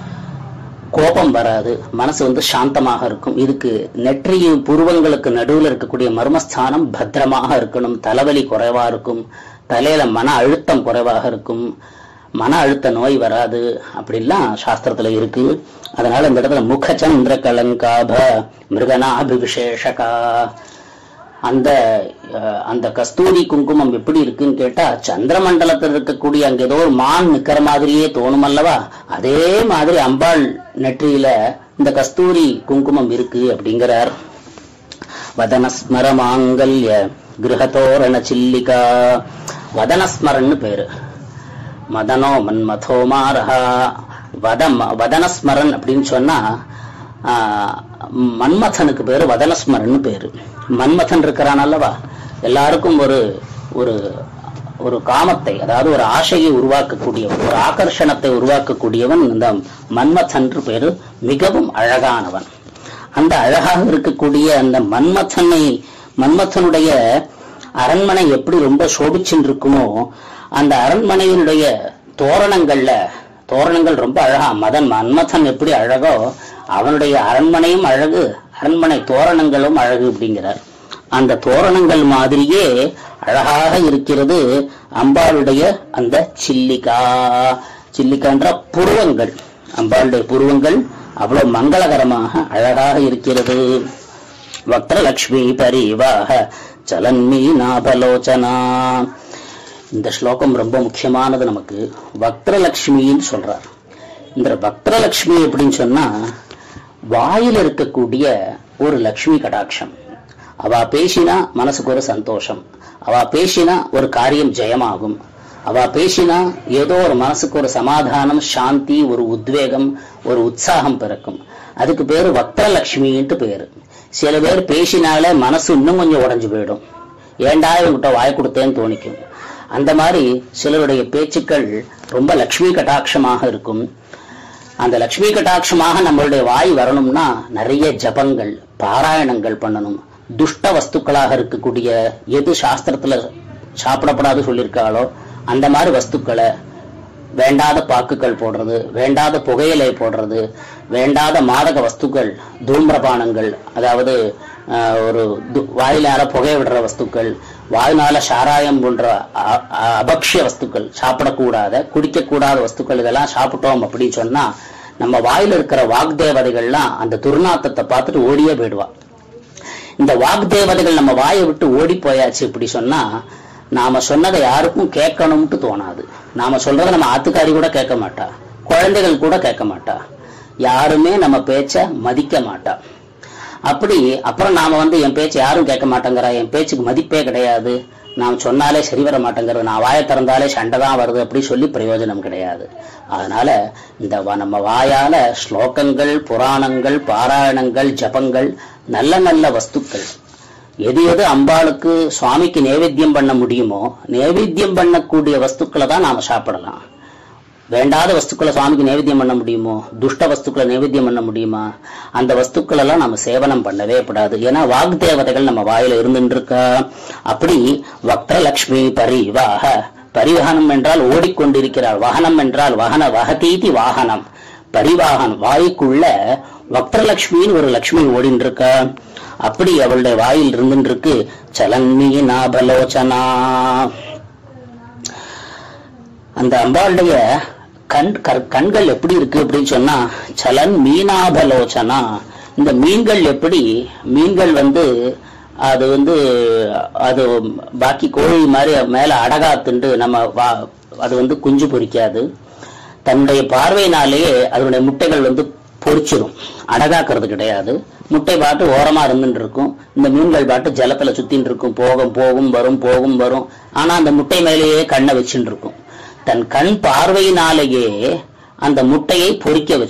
கோபம் வராது மனசு வந்து சாந்தமாக இருக்கும் இதுக்கு நெற்றியும் புருவங்களுக்கு நடுவில் இருக்கக்கூடிய மர்மஸ்தானம் பத்திரமாக இருக்கணும் தலைவலி குறைவா இருக்கும் தலையில மன அழுத்தம் குறைவாக இருக்கும் மன அழுத்த நோய் வராது அப்படிலாம் சாஸ்திரத்துல இருக்கு அதனால இந்த இடத்துல முகச்சந்திர கலங்காப மிருகனாபிவிசேஷகா அந்த அஹ், அந்த கஸ்தூரி குங்குமம் எப்படி இருக்குன்னு கேட்டா சந்திரமண்டலத்தில் இருக்கக்கூடிய அங்க ஏதோ ஒரு மான் நிக்கிற மாதிரியே தோணும் அல்லவா அதே மாதிரி அம்பாள் நெற்றியில இந்த கஸ்தூரி குங்குமம் இருக்கு அப்படிங்கிறார் வதனஸ்மர மாங்கல்ய கிரகதோரண சில்லிகா வதனஸ்மரன்னு பேரு மதனோ மன்மதோ மாரஹா வதம் வதனஸ்மரன் அப்படின்னு சொன்னா ஆஹ், மன்மதனுக்கு பேரு வதனஸ்மரன் பேரு மன்மதன் இருக்கிறான் அல்லவா எல்லாருக்கும் ஒரு ஒரு ஒரு காமத்தை அதாவது ஒரு ஆசையை உருவாக்கக்கூடியவன் ஒரு ஆகர்ஷணத்தை உருவாக்கக்கூடியவன் இந்த மன்மதன் பேரு மிகவும் அழகானவன் அந்த அழகாக இருக்கக்கூடிய அந்த மன்மதனை மன்மதனுடைய அரண்மனை எப்படி ரொம்ப சோபிச்சுன்னு இருக்குமோ அந்த அரண்மனையினுடைய தோரணங்கள்ல தோரணங்கள் ரொம்ப அழகா மதன் மன்மதன் எப்படி அழகோ அவனுடைய அரண்மனையும் அழகு அரண்மனை தோரணங்களும் அழகு அப்படிங்கிறார் அந்த தோரணங்கள் மாதிரியே அழகாக இருக்கிறது அம்பாளுடைய அந்த சில்லிகா சில்லிகான்ற புருவங்கள் அம்பாளுடைய புருவங்கள் அவ்வளவு மங்களகரமாக அழகாக இருக்கிறது வக்ரலக்ஷ்மி பரிவாக சலன்மீ நாபலோச்சனா இந்த ஸ்லோகம் ரொம்ப முக்கியமானது நமக்கு வக்ரலக்ஷ்மின்னு சொல்றார் இந்த வக்ரலக்ஷ்மி அப்படின்னு சொன்னா வாயில இருக்கக்கூடிய ஒரு லக்ஷ்மி கடாட்சம் அவ பேசினா மனசுக்கு ஒரு சந்தோஷம் அவ பேசினா ஒரு காரியம் ஜெயமாகும் அவ பேசினா ஏதோ ஒரு மனசுக்கு ஒரு சமாதானம் சாந்தி ஒரு உத்வேகம் ஒரு உற்சாகம் பிறக்கும் அதுக்கு பேரு வக்ரலட்சுமின்ட்டு பேரு சில பேர் பேசினாலே மனசு இன்னும் கொஞ்சம் உடைஞ்சு போயிடும் ஏண்டா இவங்கிட்ட வாய் கொடுத்தேன்னு தோணிக்கும் அந்த மாதிரி சிலருடைய பேச்சுக்கள் ரொம்ப லக்ஷ்மி கட்டாட்சமாக இருக்கும் அந்த லக்ஷ்மி கட்டாட்சமாக நம்மளுடைய வாய் வரணும்னா நிறைய ஜபங்கள் பாராயணங்கள் பண்ணணும் துஷ்ட வஸ்துக்களாக இருக்கக்கூடிய எது சாஸ்திரத்துல சாப்பிடப்படாது சொல்லியிருக்காளோ அந்த மாதிரி வஸ்துக்களை வேண்டாத பாக்குகள் போடுறது வேண்டாத புகையிலை போடுறது வேண்டாத மாதக வஸ்துக்கள் தூம்ரபானங்கள் அதாவது ஆஹ், ஒரு து- வாயிலார புகை விடுற வஸ்துக்கள் வாயினால சாராயம் போன்ற அ- அ- அபக்ஷ்ய வஸ்துக்கள் சாப்பிடக்கூடாத குடிக்கக்கூடாத வஸ்துக்கள் இதெல்லாம் சாப்பிட்டோம் அப்படின்னு சொன்னா நம்ம வாயில இருக்கிற வாக்தேவதைகள்லாம் அந்த துர்நாத்தத்தை பார்த்துட்டு ஓடியே போயிடுவா இந்த வாக்தேவதைகள் நம்ம வாயை விட்டு ஓடி போயாச்சு இப்படி சொன்னா நாம சொன்னதை யாருக்கும் கேட்கணும்ட்டு தோணாது நாம சொல்றதை நம்ம ஆத்துக்காரி கூட கேட்க மாட்டா குழந்தைகள் கூட கேட்க மாட்டா யாருமே நம்ம பேச்ச மதிக்க மாட்டா அப்படி அப்புறம் நாம வந்து என் பேச்சு யாரும் கேட்க மாட்டேங்கிறா என் பேச்சுக்கு மதிப்பே கிடையாது நாம் சொன்னாலே சரி வர மாட்டேங்கிறது நான் வாயை திறந்தாலே சண்டை தான் வருது அப்படி சொல்லி பிரயோஜனம் கிடையாது அதனால இந்த வ- நம்ம வாயால ஸ்லோகங்கள் புராணங்கள் பாராயணங்கள் ஜபங்கள் நல்ல நல்ல வஸ்துக்கள் எது எது அம்பாளுக்கு சுவாமிக்கு நேவேத்தியம் பண்ண முடியுமோ நேவேத்தியம் பண்ணக்கூடிய வஸ்துக்களை தான் நாம சாப்பிடலாம் வேண்டாத வஸ்துக்களை சுவாமிக்கு நேவேத்தியம் பண்ண முடியுமோ துஷ்ட வஸ்துக்களை நேவேத்தியம் பண்ண முடியுமா அந்த வஸ்துக்கள் எல்லாம் நம்ம சேவனம் பண்ணவே கூடாது ஏன்னா வாக்தேவதைகள் நம்ம வாயில இருந்துட்டு இருக்கா அப்படி வக்ரலக்ஷ்மி பரிவாக பரிவாகனம் என்றால் ஓடிக்கொண்டிருக்கிறார் வாகனம் என்றால் வாகன வகதீதி வாகனம் பரிவாகனம் வாய்க்குள்ள வக்ரலக்ஷ்மின்னு ஒரு லக்ஷ்மி ஓடின்னு இருக்கா அப்படி அவளுடைய வாயில் இருந்துட்டு இருக்கு சலன்மி நாபலோச்சனா அந்த அம்பாளுடைய கண் கர்- கண்கள் எப்படி இருக்கு அப்படின்னு சொன்னா சலன் மீனாபலோச்சனா இந்த மீன்கள் எப்படி மீன்கள் வந்து அது வந்து அது பாக்கி கோழி மாதிரி மேல அடகாத்துண்டு நம்ம வா- அது வந்து குஞ்சு பொரிக்காது தன்னுடைய பார்வையினாலேயே அதனுடைய முட்டைகள் வந்து பொரிச்சிரும் அடகாக்குறது கிடையாது முட்டை பாட்டு ஓரமா இருந்துட்டு இருக்கும் இந்த மீன்கள் பாட்டு ஜலத்துல சுத்தின்னு இருக்கும் போகும் போகும் வரும் போகும் வரும் ஆனா அந்த முட்டை மேலேயே கண்ணை வச்சுட்டு இருக்கும் தன் கண் பார்வையினாலேயே அந்த முட்டையை பொரிக்க வச்சிரும்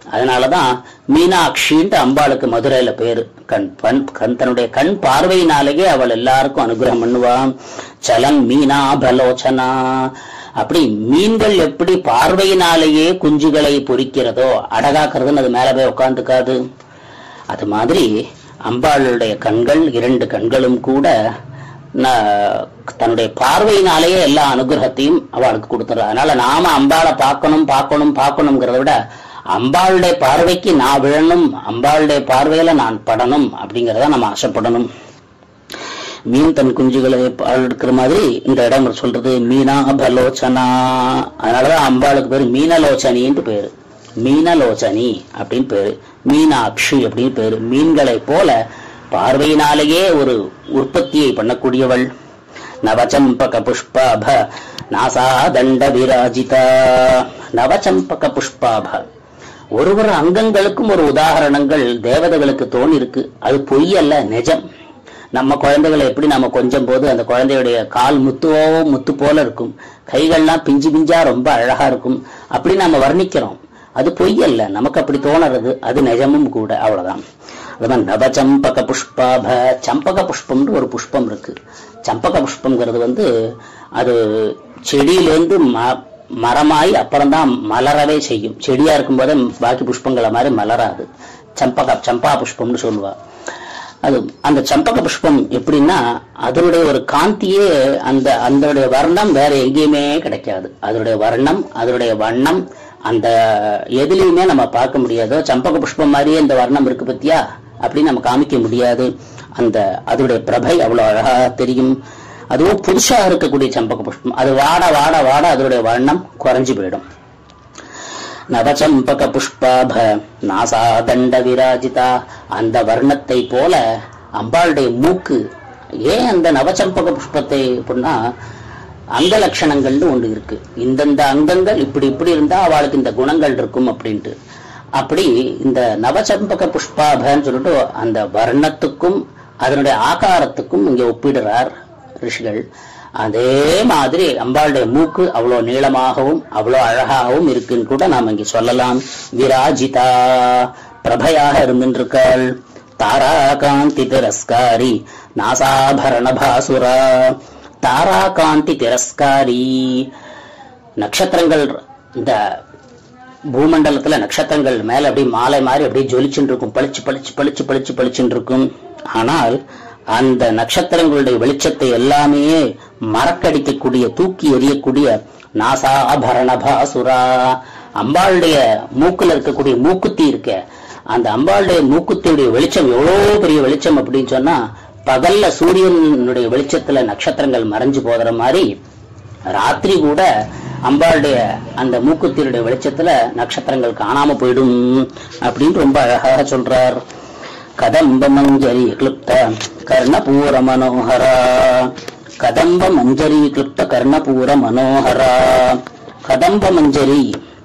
அதனாலதான் மீனாட்சின்ட்டு அம்பாளுக்கு மதுரையில பேரு கண் பண் கண் தன்னுடைய கண் பார்வையினாலேயே அவள் எல்லாருக்கும் அனுகிரகம் பண்ணுவான் சலம் மீனா பலோச்சனா அப்படி மீன்கள் எப்படி பார்வையினாலேயே குஞ்சுகளை பொறிக்கிறதோ அடகாக்குறதுன்னு அது மேல போய் உட்காந்துக்காது அது மாதிரி அம்பாளுடைய கண்கள் இரண்டு கண்களும் கூட ந- தன்னுடைய பார்வையினாலேயே எல்லா அனுகிரகத்தையும் அவளுக்கு கொடுத்துறா அதனால நாம அம்பாளை பார்க்கணும் பார்க்கணும் பார்க்கணுங்கிறத விட அம்பாளுடைய பார்வைக்கு நான் விழணும் அம்பாளுடைய பார்வையில நான் படணும் அப்படிங்கறத நம்ம ஆசைப்படணும் மீன் தன் குஞ்சுகளை பால் எடுக்கிற மாதிரி இந்த இடம் சொல்றது மீனா பலோச்சனா அதனாலதான் அம்பாளுக்கு பேரு மீனலோச்சனின்னு பேரு மீனலோச்சனி அப்படின்னு பேரு மீனாட்சி அப்படின்னு பேரு மீன்களை போல பார்வையினாலேயே ஒரு உற்பத்தியை பண்ணக்கூடியவள் நவச்சம்பக புஷ்பாப நாசா தண்ட விராஜிதா நவச்சம்பக புஷ்பாப ஒரு ஒரு அங்கங்களுக்கும் ஒரு உதாரணங்கள் தேவதைகளுக்கு தோணி இருக்கு அது பொய் அல்ல நிஜம் நம்ம குழந்தைகளை எப்படி நம்ம கொஞ்சம் போது அந்த குழந்தையுடைய கால் முத்துவோ முத்து போல இருக்கும் கைகள்லாம் பிஞ்சு பிஞ்சா ரொம்ப அழகா இருக்கும் அப்படி நம்ம வர்ணிக்கிறோம் அது பொய் அல்ல நமக்கு அப்படி தோணுறது அது நிஜமும் கூட அவ்வளவுதான் அதுதான் நவச்சம்பக புஷ்பாப சம்பக புஷ்பம்னு ஒரு புஷ்பம் இருக்கு சம்பக புஷ்பம்ங்கிறது வந்து அது செடியிலேருந்து ம- மரமாய் அப்புறம்தான் மலரவே செய்யும் செடியா இருக்கும்போதே பாக்கி புஷ்பங்களை மாதிரி மலராது சம்பக சம்பா புஷ்பம்னு சொல்லுவா அது அந்த சம்பக புஷ்பம் எப்படின்னா அதனுடைய ஒரு காந்தியே அந்த அதனுடைய வர்ணம் வேற எங்கேயுமே கிடைக்காது அதனுடைய வர்ணம் அதனுடைய வண்ணம் அந்த எதுலயுமே நம்ம பார்க்க முடியாதோ சம்பக புஷ்பம் மாதிரியே இந்த வர்ணம் இருக்கு பத்தியா அப்படின்னு நம்ம காமிக்க முடியாது அந்த அதனுடைய பிரபை அவ்வளவு அழகா தெரியும் அதுவும் புதுசா இருக்கக்கூடிய சம்பக புஷ்பம் அது வாட வாட வாட அதனுடைய வண்ணம் குறைஞ்சு போயிடும் நவச்சம்பக புஷ்பாப நாசா தண்ட விராஜிதா அந்த வர்ணத்தை போல அம்பாளுடைய மூக்கு ஏன் அந்த நவச்சம்பக புஷ்பத்தை அப்படின்னா அங்க லட்சணங்கள்னு ஒன்று இருக்கு இந்தந்த அங்கங்கள் இப்படி இப்படி இருந்தா அவளுக்கு இந்த குணங்கள் இருக்கும் அப்படின்ட்டு அப்படி இந்த நவச்சம்பக புஷ்பாபன்னு சொல்லிட்டு அந்த வர்ணத்துக்கும் அதனுடைய ஆகாரத்துக்கும் இங்க ஒப்பிடுறார் ரிஷிகள் அதே மாதிரி அம்பாளுடைய மூக்கு அவ்வளவு நீளமாகவும் அவ்வளவு அழகாகவும் இருக்குன்னு கூட நாம இங்க சொல்லலாம் விராஜிதா பிரபையாக இருந்துருக்காள் தாராகாந்தி திரஸ்காரி நாசாபரண பாசுரா தாராகாந்தி திரஸ்காரி நட்சத்திரங்கள் இந்த பூமண்டலத்துல நட்சத்திரங்கள் மேல அப்படியே மாலை மாதிரி அப்படியே ஜொலிச்சுட்டு இருக்கும் பளிச்சு பளிச்சு பளிச்சு பளிச்சு பளிச்சுட்டு இருக்கும் ஆனால் அந்த நட்சத்திரங்களுடைய வெளிச்சத்தை எல்லாமே மறக்கடிக்கக்கூடிய தூக்கி எறியக்கூடிய நாசா பரணபாசுரா அம்பாளுடைய மூக்குல இருக்கக்கூடிய மூக்குத்தி இருக்க அந்த அம்பாளுடைய மூக்குத்தியுடைய வெளிச்சம் எவ்வளவு பெரிய வெளிச்சம் அப்படின்னு சொன்னா பகல்ல சூரியனுடைய வெளிச்சத்துல நட்சத்திரங்கள் மறைஞ்சு போகிற மாதிரி ராத்திரி கூட அம்பாளுடைய அந்த மூக்குத்தினுடைய வெளிச்சத்துல நட்சத்திரங்கள் காணாம போயிடும் அப்படின்னு ரொம்ப அழகாக சொல்றார் கதம்ப மஞ்சரி கிளுப்த கர்ணபூர மனோகரா கதம்ப மஞ்சரி கிளுப்த கர்ணபூர மனோகரா கதம்ப மஞ்சரி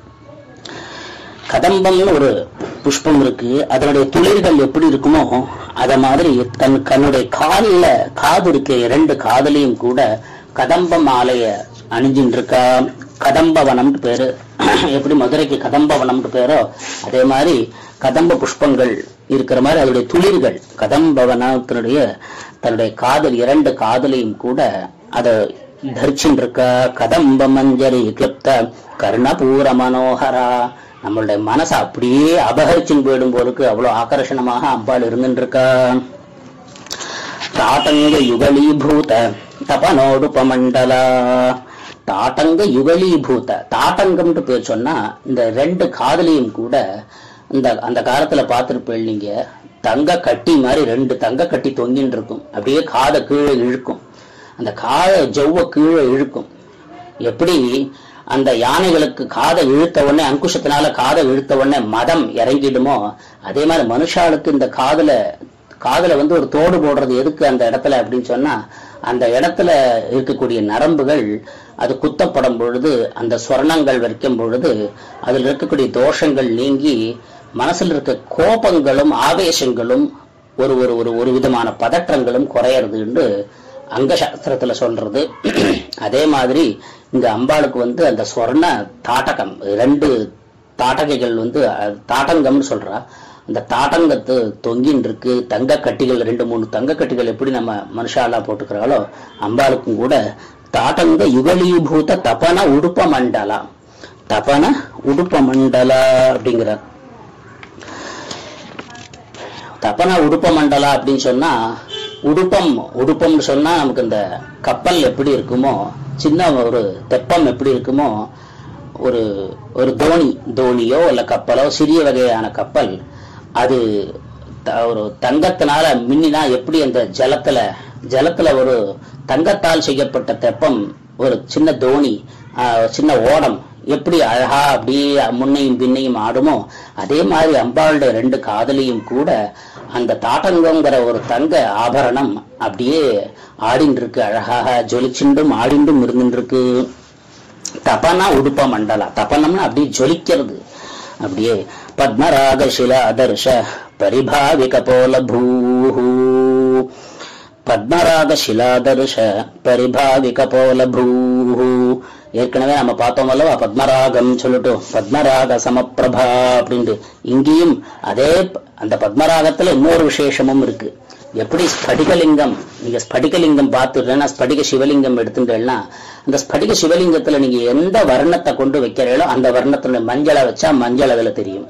கதம்பம்னு ஒரு புஷ்பம் இருக்கு அதனுடைய துளிர்கள் எப்படி இருக்குமோ அத மாதிரி தன் கண்ணுடைய காலில் காது இருக்கு இரண்டு காதலையும் கூட கதம்ப மாலைய அணிஞ்சுட்டு இருக்கா கதம்பவனம்னு பேரு எப்படி மதுரைக்கு கதம்பவனம்னு பேரோ அதே மாதிரி கதம்ப புஷ்பங்கள் இருக்கிற மாதிரி அதனுடைய துளிர்கள் கதம்பவனத்தினுடைய தன்னுடைய காதல் இரண்டு காதலையும் கூட அதை தரிச்சுட்டு இருக்கா கதம்ப மஞ்சரி கிளிப்த கர்ணபூர மனோகரா நம்மளுடைய மனசை அப்படியே அபகரிச்சுன்னு போயிடும் போலுக்கு அவ்வளவு ஆகர்ஷணமாக அம்பாள் இருந்துட்டு இருக்கா தாட்டங்க யுகலீபூத தபனோடுபமண்டலா தாட்டங்க யுகலீபூத தாட்டங்கம்னு பேர் சொன்னா இந்த ரெண்டு காதலையும் கூட இந்த அந்த காலத்துல பார்த்திருப்பேன் நீங்க தங்க கட்டி மாதிரி ரெண்டு தங்க கட்டி தொங்கின்னு இருக்கும் அப்படியே காதை கீழே இழுக்கும் அந்த காதை ஜவ்வ கீழே இழுக்கும் எப்படி அந்த யானைகளுக்கு காதை இழுத்த உடனே அங்குஷத்தினால காதை இழுத்த உடனே மதம் இறங்கிடுமோ அதே மாதிரி மனுஷாளுக்கு இந்த காதுல காதுல வந்து ஒரு தோடு போடுறது எதுக்கு அந்த இடத்துல அப்படின்னு சொன்னா அந்த இடத்துல இருக்கக்கூடிய நரம்புகள் அது குத்தப்படும் பொழுது அந்த ஸ்வர்ணங்கள் வைக்கும் பொழுது அதில் இருக்கக்கூடிய தோஷங்கள் நீங்கி மனசுல இருக்க கோபங்களும் ஆவேசங்களும் ஒரு ஒரு ஒரு ஒரு விதமான பதற்றங்களும் குறையறதுன்னு அங்க சாஸ்திரத்துல சொல்றது அதே மாதிரி இந்த அம்பாளுக்கு வந்து அந்த ஸ்வர்ண தாட்டகம் ரெண்டு தாட்டகைகள் வந்து அஹ், தாட்டங்கம்னு சொல்றா அந்த தாட்டங்கத்து தொங்கின்னு இருக்கு தங்க கட்டிகள் ரெண்டு மூணு தங்க கட்டிகள் எப்படி நம்ம மனுஷாலா போட்டுக்கிறாளோ அம்பாளுக்கும் கூட தாட்டங்க யுகலீபூத தபன உடுப்ப மண்டலா தபன உடுப்ப மண்டலா அப்படிங்கிறார் தப்பனா உடுப்ப மண்டலா அப்படின்னு சொன்னா உடுப்பம் உடுப்பம்னு சொன்னா நமக்கு இந்த கப்பல் எப்படி இருக்குமோ சின்ன ஒரு தெப்பம் எப்படி இருக்குமோ ஒரு ஒரு தோணி தோணியோ இல்ல கப்பலோ சிறிய வகையான கப்பல் அது த- ஒரு தங்கத்தினால மின்னினா எப்படி அந்த ஜலத்துல ஜலத்துல ஒரு தங்கத்தால் செய்யப்பட்ட தெப்பம் ஒரு சின்ன தோணி ஆஹ், சின்ன ஓடம் எப்படி அழகா அப்படியே முன்னையும் பின்னையும் ஆடுமோ அதே மாதிரி அம்பாளுடைய ரெண்டு காதலியும் கூட அந்த தாட்டங்கங்கிற ஒரு தங்க ஆபரணம் அப்படியே ஆடின்னு இருக்கு அழகாக ஜொலிச்சுண்டும் ஆடிண்டும் இருந்துட்டு இருக்கு தபனா உடுப்ப மண்டலா தபனம்னா அப்படியே ஜொலிக்கிறது அப்படியே பத்மராக சில அதர்ஷ பரிபாவிக போல பூஹூ பத்மராக சிலாதர்ஷ பரிபாவிக போல பூஹூ ஏற்கனவே நம்ம பார்த்தோம் அல்லவா பத்மராகம் சொல்லிட்டு பத்மராக சமப்பிரபா அப்படின்ட்டு இங்கேயும் அதே ப- அந்த பத்மராகத்துல இன்னொரு விசேஷமும் இருக்கு எப்படி ஸ்படிகலிங்கம் நீங்க ஸ்படிகலிங்கம் பார்த்துட்டேன்னா ஸ்படிக சிவலிங்கம் எடுத்துட்டேன்னா அந்த ஸ்படிக சிவலிங்கத்துல நீங்க எந்த வர்ணத்தை கொண்டு வைக்கிறீங்களோ அந்த வர்ணத்துல மஞ்சளை வச்சா மஞ்சள் அதுல தெரியும்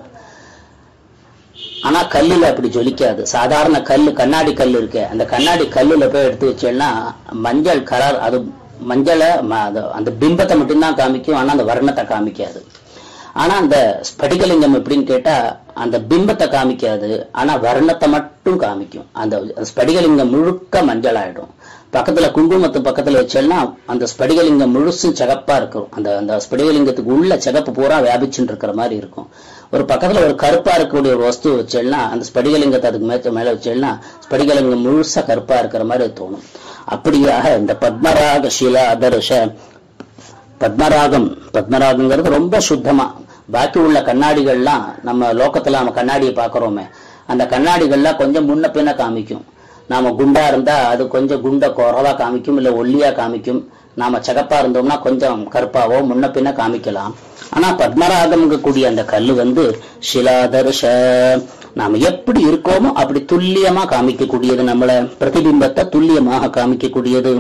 ஆனா கல்லுல அப்படி ஜொலிக்காது சாதாரண கல்லு கண்ணாடி கல் இருக்கு அந்த கண்ணாடி கல்லுல போய் எடுத்து வச்சேன்னா மஞ்சள் கலர் அது மஞ்சளை ம- அது- அந்த பிம்பத்தை மட்டும்தான் காமிக்கும் ஆனா அந்த வர்ணத்தை காமிக்காது ஆனா அந்த ஸ்படிகலிங்கம் எப்படின்னு கேட்டா அந்த பிம்பத்தை காமிக்காது ஆனா வர்ணத்தை மட்டும் காமிக்கும் அந்த ஸ்படிகலிங்கம் முழுக்க மஞ்சள் ஆயிடும் பக்கத்துல குங்குமத்து பக்கத்துல வச்சேன்னா அந்த ஸ்படிகலிங்கம் முழுசும் சிகப்பா இருக்கும் அந்த அந்த ஸ்படிகலிங்கத்துக்கு உள்ள சிகப்பு பூரா வியாபிச்சுட்டு இருக்கிற மாதிரி இருக்கும் ஒரு பக்கத்துல ஒரு கருப்பா இருக்கக்கூடிய ஒரு வஸ்து வச்சேன்னா அந்த ஸ்படிகலிங்கத்தை அதுக்கு மேல மேல வச்சேன்னா ஸ்படிகலிங்கம் முழுசா கருப்பா இருக்கிற மாதிரி தோணும் அப்படியாக இந்த பத்மராக ஷிலா அதர்ஷ பத்மராகம் பத்மராகங்கிறது ரொம்ப சுத்தமா பாக்கி உள்ள கண்ணாடிகள்லாம் நம்ம லோகத்துல நம்ம கண்ணாடியை பார்க்கறோமே அந்த கண்ணாடிகள்லாம் கொஞ்சம் முன்ன பின்ன காமிக்கும் நாம குண்டா இருந்தா அது கொஞ்சம் குண்ட குறவா காமிக்கும் இல்ல ஒல்லியா காமிக்கும் நாம சகப்பா இருந்தோம்னா கொஞ்சம் கருப்பாவோ முன்ன பின்ன காமிக்கலாம் ஆனா பத்மராகம் கூடிய அந்த கல்லு வந்து சிலாதர்ஷ நாம எப்படி இருக்கோமோ அப்படி துல்லியமா காமிக்கக்கூடியது நம்மள பிரதிபிம்பத்தை துல்லியமாக காமிக்கக்கூடியது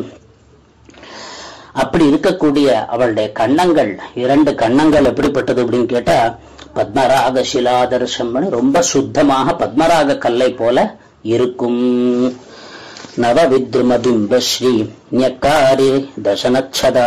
அப்படி இருக்கக்கூடிய அவளுடைய கண்ணங்கள் இரண்டு கண்ணங்கள் எப்படிப்பட்டது அப்படின்னு கேட்டா பத்மராக சிலாதர்ஷம்னு ரொம்ப சுத்தமாக பத்மராக கல்லை போல இருக்கும் நவ வித்ரும பிம்ப ஸ்ரீ ஞக்காரி தசனச்சதா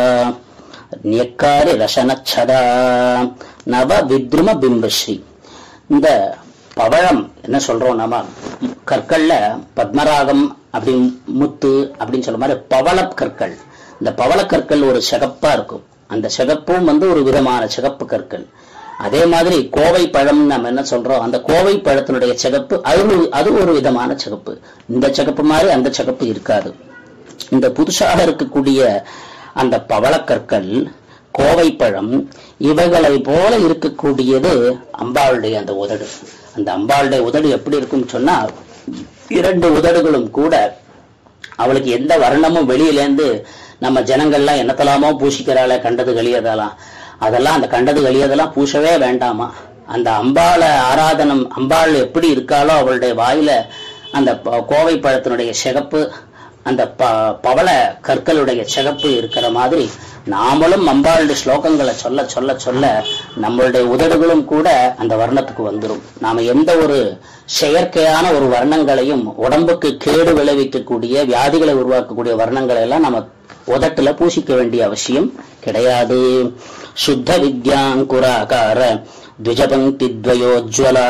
ஞக்காரி ரசனச்சதா நவ வித்ரும பிம்பஸ்ரீ இந்த பவழம் என்ன சொல்றோம் நம்ம கற்கள்ல பத்மராகம் அப்படி முத்து அப்படின்னு சொல்ற மாதிரி பவள கற்கள் இந்த பவள கற்கள் ஒரு சிகப்பா இருக்கும் அந்த சிகப்பும் வந்து ஒரு விதமான சிகப்பு கற்கள் அதே மாதிரி கோவை பழம் நம்ம என்ன சொல்றோம் அந்த கோவை பழத்தினுடைய சிகப்பு அது ஒரு- அது ஒரு விதமான சிகப்பு இந்த சிகப்பு மாதிரி அந்த சிகப்பு இருக்காது இந்த புதுசாக இருக்கக்கூடிய அந்த பவளக்கற்கள் கோவை பழம் இவைகளை போல இருக்கக்கூடியது அம்பாளுடைய அந்த உதடு அந்த அம்பாளுடைய உதடு எப்படி இருக்கும்னு சொன்னா இரண்டு உதடுகளும் கூட அவளுக்கு எந்த வர்ணமும் வெளியிலேருந்து நம்ம ஜனங்கள்லாம் என்னத்தலாமோ பூசிக்கிறாளே கண்டது கழியதெல்லாம் அதெல்லாம் அந்த கண்டது கழியதெல்லாம் பூசவே வேண்டாமா அந்த அம்பாள ஆராதனம் அம்பாள் எப்படி இருக்காளோ அவளுடைய வாயில அந்த ப- கோவை பழத்தினுடைய சிகப்பு அந்த ப பவள கற்களுடைய சிகப்பு இருக்கிற மாதிரி நாமளும் அம்பாளுடைய ஸ்லோகங்களை சொல்ல சொல்ல சொல்ல நம்மளுடைய உதடுகளும் கூட அந்த வர்ணத்துக்கு வந்துடும் நாம எந்த ஒரு செயற்கையான ஒரு வர்ணங்களையும் உடம்புக்கு கேடு விளைவிக்கக்கூடிய வியாதிகளை உருவாக்கக்கூடிய வர்ணங்களை எல்லாம் நம்ம உதட்டுல பூசிக்க வேண்டிய அவசியம் கிடையாது சுத்த வித்யாங்குராகார த்விஜபங்கி துவயோஜ்வலா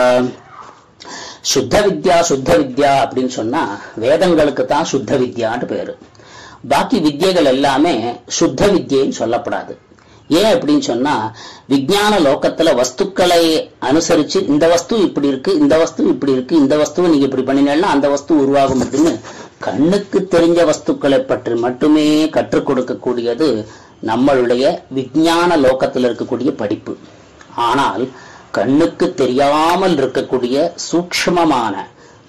சுத்த வித்யா சுத்த வித்யா அப்படின்னு சொன்னா வேதங்களுக்கு தான் சுத்த வித்யான்னு பேரு பாக்கி வித்யைகள் எல்லாமே சுத்த வித்யைன்னு சொல்லப்படாது ஏன் அப்படின்னு சொன்னா விஞ்ஞான லோகத்துல வஸ்துக்களை அனுசரிச்சு இந்த வஸ்து இப்படி இருக்கு இந்த வஸ்து இப்படி இருக்கு இந்த வஸ்துவை நீங்க இப்படி பண்ணினீங்கன்னா அந்த வஸ்து உருவாகும் அப்படின்னு கண்ணுக்கு தெரிஞ்ச வஸ்துக்களை பற்றி மட்டுமே கற்றுக் கொடுக்கக்கூடியது நம்மளுடைய விஞ்ஞான லோகத்தில் இருக்கக்கூடிய படிப்பு ஆனால் கண்ணுக்கு தெரியாமல் இருக்கக்கூடிய சூக்ஷ்மமான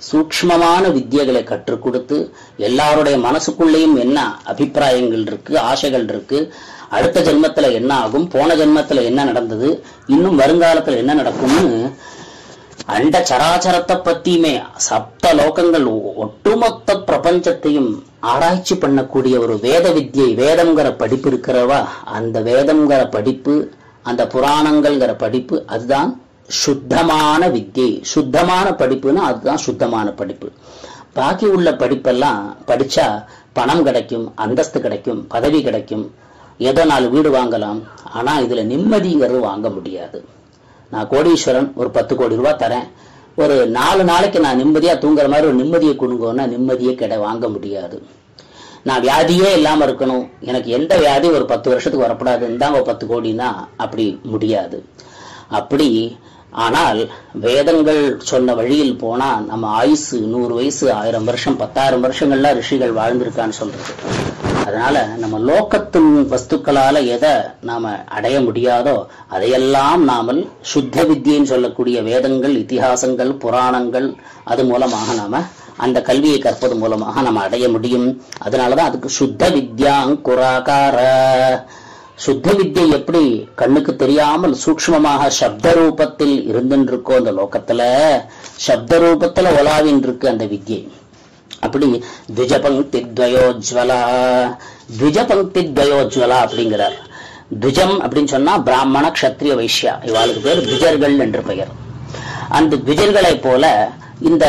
சூக்ஷ்மமான வித்தியைகளை கற்றுக் கொடுத்து எல்லாருடைய மனசுக்குள்ளேயும் என்ன அபிப்பிராயங்கள் இருக்கு ஆசைகள் இருக்கு அடுத்த ஜென்மத்துல என்ன ஆகும் போன ஜென்மத்துல என்ன நடந்தது இன்னும் வருங்காலத்துல என்ன நடக்கும்னு அண்ட சராச்சரத்தை பத்தியுமே சப்த லோகங்கள் ஒ- ஒட்டுமொத்த பிரபஞ்சத்தையும் ஆராய்ச்சி பண்ணக்கூடிய ஒரு வேத வித்யை வேதம்ங்கிற படிப்பு இருக்கிறவா அந்த வேதம்ங்கிற படிப்பு அந்த புராணங்கள்ங்கிற படிப்பு அதுதான் சுத்தமான வித்யை சுத்தமான படிப்புன்னா அதுதான் சுத்தமான படிப்பு பாக்கி உள்ள படிப்பெல்லாம் படிச்சா பணம் கிடைக்கும் அந்தஸ்து கிடைக்கும் பதவி கிடைக்கும் ஏதோ நாலு வீடு வாங்கலாம் ஆனா இதுல நிம்மதிங்கிறது வாங்க முடியாது நான் கோடீஸ்வரன் ஒரு பத்து கோடி ரூபாய் தரேன் ஒரு நாலு நாளைக்கு நான் நிம்மதியா தூங்குற மாதிரி ஒரு நிம்மதியை கொடுங்கன்னா நிம்மதியே கிடை வாங்க முடியாது நான் வியாதியே இல்லாம இருக்கணும் எனக்கு எந்த வியாதி ஒரு பத்து வருஷத்துக்கு வரப்படாது இந்தாங்க ஒரு பத்து கோடினா அப்படி முடியாது அப்படி ஆனால் வேதங்கள் சொன்ன வழியில் போனா நம்ம ஆயுசு நூறு வயசு ஆயிரம் வருஷம் பத்தாயிரம் வருஷங்கள்லாம் ரிஷிகள் வாழ்ந்திருக்கான்னு சொல்றது அதனால நம்ம லோகத்தின் வஸ்துக்களால எதை நாம அடைய முடியாதோ அதையெல்லாம் நாமல் சுத்த வித்தியன்னு சொல்லக்கூடிய வேதங்கள் இதிகாசங்கள் புராணங்கள் அது மூலமாக நாம அந்த கல்வியை கற்பது மூலமாக நம்ம அடைய முடியும் அதனாலதான் அதுக்கு சுத்த வித்யாங்குராகார சுத்த வித்யை எப்படி கண்ணுக்கு தெரியாமல் சூக்ஷ்மமாக சப்த ரூபத்தில் இருந்துருக்கோ அந்த லோகத்துல சப்த ரூபத்துல ஒலாவின் இருக்கு அந்த வித்யை அப்படி த்விஜபங்கி துவயோஜ்வலா த்விஜபங்கி துவயோஜ்வலா அப்படிங்கிறார் துஜம் அப்படின்னு சொன்னா பிராமண க்ஷத்ரிய வைஷ்யா இவாளுக்கு பேர் துஜர்கள் என்று பெயர் அந்த துஜர்களைப் போல இந்த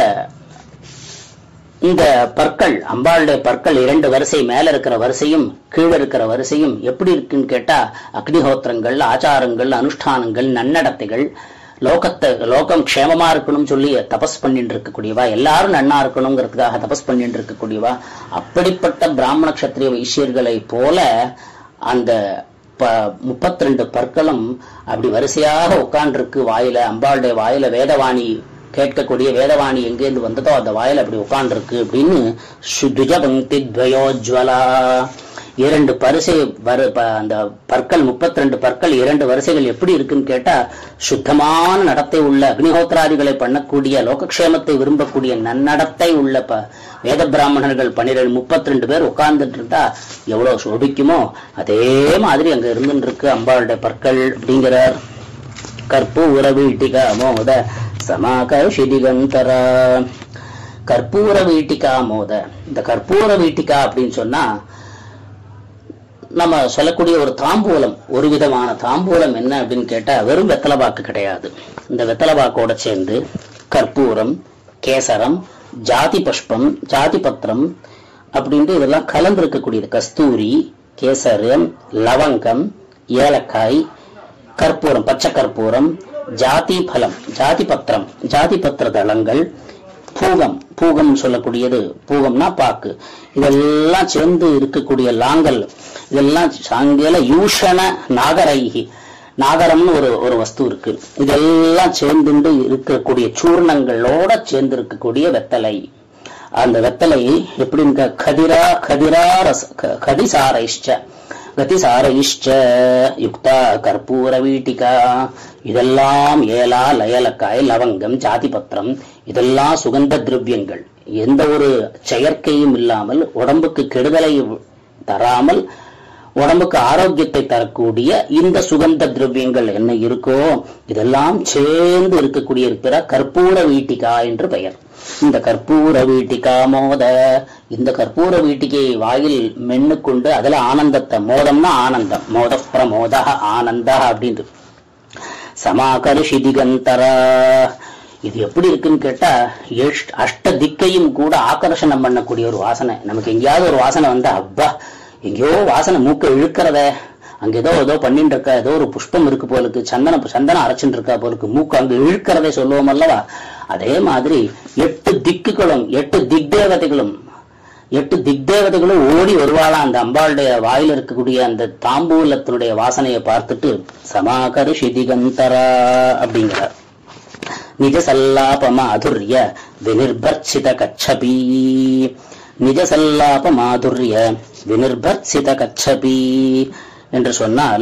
இந்த பற்கள் அம்பாளுடைய பற்கள் இரண்டு வரிசை மேல இருக்கிற வரிசையும் கீழே இருக்கிற வரிசையும் எப்படி இருக்குன்னு கேட்டா அக்னிஹோத்திரங்கள் ஆச்சாரங்கள் அனுஷ்டானங்கள் நன்னடத்தைகள் லோகத்தை லோகம் க்ஷேமமா இருக்கணும்னு சொல்லி தபஸ் பண்ணிட்டு இருக்கக்கூடியவா எல்லாரும் நன்னா இருக்கணுங்கிறதுக்காக தபஸ் பண்ணிட்டு இருக்கக்கூடியவா அப்படிப்பட்ட பிராமண கஷத்திரிய வைசியர்களை போல அந்த ப முப்பத்தி ரெண்டு பற்களும் அப்படி வரிசையாக உட்கார்ந்துருக்கு வாயில அம்பாளுடைய வாயில வேதவாணி கேட்கக்கூடிய வேதவாணி எங்கேருந்து வந்ததோ அந்த வாயில அப்படி உட்கார்ந்துருக்கு அப்படின்னு சுதுஜ பங்கி துவயோஜ்வலா இரண்டு பரிசை வரு ப- அந்த பற்கள் முப்பத்தி ரெண்டு பற்கள் இரண்டு வரிசைகள் எப்படி இருக்குன்னு கேட்டா சுத்தமான நடத்தை உள்ள அக்னிஹோத்திராதிகளை பண்ணக்கூடிய லோகக்ஷேமத்தை விரும்பக்கூடிய நன்னடத்தை உள்ள ப வேத பிராமணர்கள் பன்னிரெண்டு முப்பத்தி ரெண்டு பேர் உட்கார்ந்துட்டு இருந்தா எவ்வளவு சொபிக்குமோ அதே மாதிரி அங்க இருந்துட்டு இருக்கு அம்பாளுடைய பற்கள் அப்படிங்கிறார் கற்பூர வீட்டிகா மோத சமாகர்ஷிதிகந்தர கற்பூர வீட்டிகா மோத இந்த கற்பூர வீட்டிகா அப்படின்னு சொன்னா நம்ம சொல்லக்கூடிய ஒரு தாம்பூலம் ஒரு விதமான தாம்பூலம் என்ன அப்படின்னு கேட்டா வெறும் வெத்தலைபாக்கு கிடையாது இந்த வெத்தலைபாக்கோட சேர்ந்து கற்பூரம் கேசரம் ஜாதி புஷ்பம் ஜாதி பத்திரம் அப்படின்ட்டு இதெல்லாம் கலந்து இருக்கக்கூடியது கஸ்தூரி கேசரம் லவங்கம் ஏலக்காய் கற்பூரம் பச்சை கற்பூரம் ஜாதி பலம் ஜாதி பத்திரம் ஜாதி பத்திர தளங்கள் பூகம் பூகம் சொல்லக்கூடியது பூகம்னா பாக்கு இதெல்லாம் சேர்ந்து இருக்கக்கூடிய லாங்கல் இதெல்லாம் சாங்கியில யூஷண நாகரைகி நாகரம்னு ஒரு ஒரு வஸ்து இருக்கு இதெல்லாம் சேர்ந்துண்டு இருக்கக்கூடிய சூர்ணங்களோட சேர்ந்து இருக்கக்கூடிய வெத்தலை அந்த வெத்தலை எப்படின்னு கே- கதிரா கதிரா ரச க- கதிசாரைஷ்ட கதிசாரைஷ்ட யுக்தா கற்பூர வீட்டிகா இதெல்லாம் ஏலா லயலக்காய் லவங்கம் ஜாதி பத்திரம் இதெல்லாம் சுகந்த திரவியங்கள் எந்த ஒரு செயற்கையும் இல்லாமல் உடம்புக்கு கெடுதலை தராமல் உடம்புக்கு ஆரோக்கியத்தை தரக்கூடிய இந்த சுகந்த திரவியங்கள் என்ன இருக்கோ இதெல்லாம் சேர்ந்து இருக்கக்கூடிய இருக்கிற கற்பூர வீட்டிகா என்று பெயர் இந்த கற்பூர வீட்டிகா மோத இந்த கற்பூர வீட்டிகையை வாயில் மென்னு கொண்டு அதுல ஆனந்தத்தை மோதம்னா ஆனந்தம் மோத பிரமோத ஆனந்த அப்படின்ட்டு சமாகர்ஷி திகந்தரா இது எப்படி இருக்குன்னு கேட்டா எஷ்ட்- அஷ்ட திக்கையும் கூட ஆகர்ஷணம் பண்ணக்கூடிய ஒரு வாசனை நமக்கு எங்கேயாவது ஒரு வாசனை வந்தா அப்பா எங்கேயோ வாசனை மூக்க இழுக்கிறத அங்க ஏதோ ஏதோ பண்ணிட்டு இருக்கா ஏதோ ஒரு புஷ்பம் இருக்கு போலுக்கு சந்தன சந்தனம் அரைச்சுட்டு இருக்கா போலுக்கு மூக்கு அங்க இழுக்கிறதை சொல்லுவோம் அல்லவா அதே மாதிரி எட்டு திக்குகளும் எட்டு திக்தேவதைகளும் எட்டு திக்தேவதைகளும் ஓடி வருவாளாம் அந்த அம்பாளுடைய வாயில இருக்கக்கூடிய அந்த தாம்பூலத்தினுடைய வாசனையை பார்த்துட்டு சமாகரு சிதிகந்தரா அப்படிங்கிறார் நிஜ சல்லாப மாதுரிய வினிர்பர்ச்சித கச்சபி நிஜ சல்லாப மாதுரிய வினிர்பர்ச்சித கச்சபி என்று சொன்னால்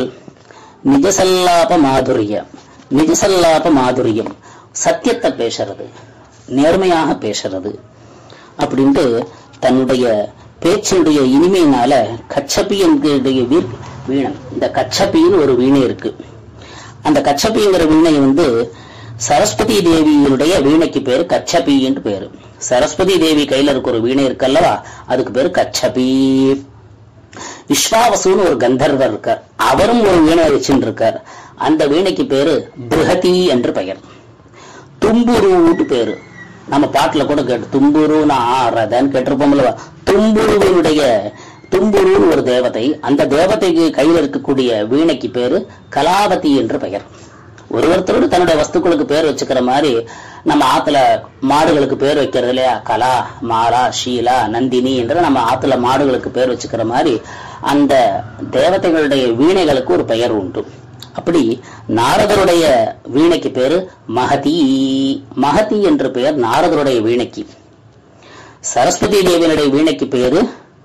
நிஜசல்லாப மாதுரியம் நிஜசல்லாப மாதுரியம் சத்தியத்தை பேசுறது நேர்மையாக பேசுறது அப்படின்ட்டு தன்னுடைய பேச்சினுடைய இனிமையினால கச்சப்பி என்கிற வீர் வீணம் இந்த கச்சப்பின்னு ஒரு வீணை இருக்கு அந்த கச்சப்பிங்கிற வீணை வந்து சரஸ்வதி தேவியினுடைய வீணைக்கு பேரு கச்சபின்னு பேரு சரஸ்வதி தேவி கையில இருக்க ஒரு வீணை இருக்கல்லவா அதுக்கு பேரு கச்சபி விஸ்வாவசுன்னு ஒரு கந்தர்வர் இருக்கார் அவரும் ஒரு வீணை வச்சுட்டு இருக்கார் அந்த வீணைக்கு பேரு பிருஹதி என்று பெயர் தும்புருன்னு பேரு நம்ம பாட்டுல கூட கேட்டு தும்புரு நான் ஆறதன்னு கேட்டிருப்போம்ல தும்புருவினுடைய தும்புருன்னு ஒரு தேவதை அந்த தேவதைக்கு கையில் இருக்கக்கூடிய வீணைக்கு பேரு கலாவதி என்று பெயர் ஒரு ஒருத்தரோடு தன்னுடைய வஸ்துக்களுக்கு பேர் வச்சுக்கிற மாதிரி நம்ம ஆத்துல மாடுகளுக்கு பேர் வைக்கிறது இல்லையா கலா மாலா ஷீலா நந்தினி என்று நம்ம ஆத்துல மாடுகளுக்கு பேர் வச்சுக்கிற மாதிரி அந்த தேவதைகளுடைய வீணைகளுக்கு ஒரு பெயர் உண்டு அப்படி நாரதருடைய வீணைக்கு பேரு மகதி மகதி என்ற பெயர் நாரதருடைய வீணைக்கு சரஸ்வதி தேவியனுடைய வீணைக்கு பேரு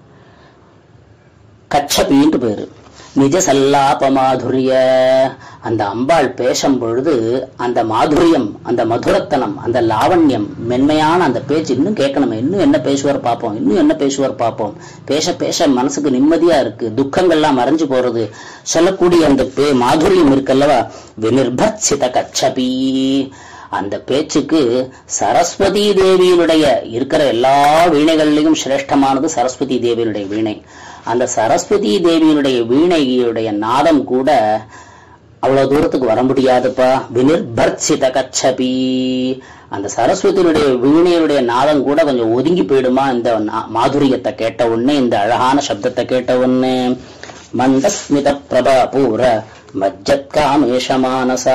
கச்சபின்ட்டு பேரு நிஜ சல்லாப மாதுரிய அந்த அம்பாள் பேசும் பொழுது அந்த மாதுரியம் அந்த மதுரத்தனம் அந்த லாவண்யம் மென்மையான அந்த பேச்சு இன்னும் கேட்கணுமே இன்னும் என்ன பேசுவார் பார்ப்போம் இன்னும் என்ன பேசுவார் பார்ப்போம் பேச பேச மனசுக்கு நிம்மதியா இருக்கு துக்கங்கள்லாம் மறைஞ்சு போறது சொல்லக்கூடிய அந்த பே மாதுரியம் இருக்கல்லவா வினிர்பர்சித கச்சபி அந்த பேச்சுக்கு சரஸ்வதி தேவியினுடைய இருக்கிற எல்லா வீணைகள்லையும் சிரேஷ்டமானது சரஸ்வதி தேவியினுடைய வீணை அந்த சரஸ்வதி தேவியினுடைய வீணையுடைய நாதம் கூட அவ்வளவு தூரத்துக்கு வர முடியாதுப்பா வினிர்பர்சித கச்சபி அந்த சரஸ்வதியினுடைய வீணையுடைய நாதம் கூட கொஞ்சம் ஒதுங்கி போயிடுமா இந்த நா- மாதுரியத்தை கேட்ட உடனே இந்த அழகான சப்தத்தை கேட்ட உடனே மந்தஸ்மித பிரபா பூர மஜ்ஜத் காமேஷ மானசா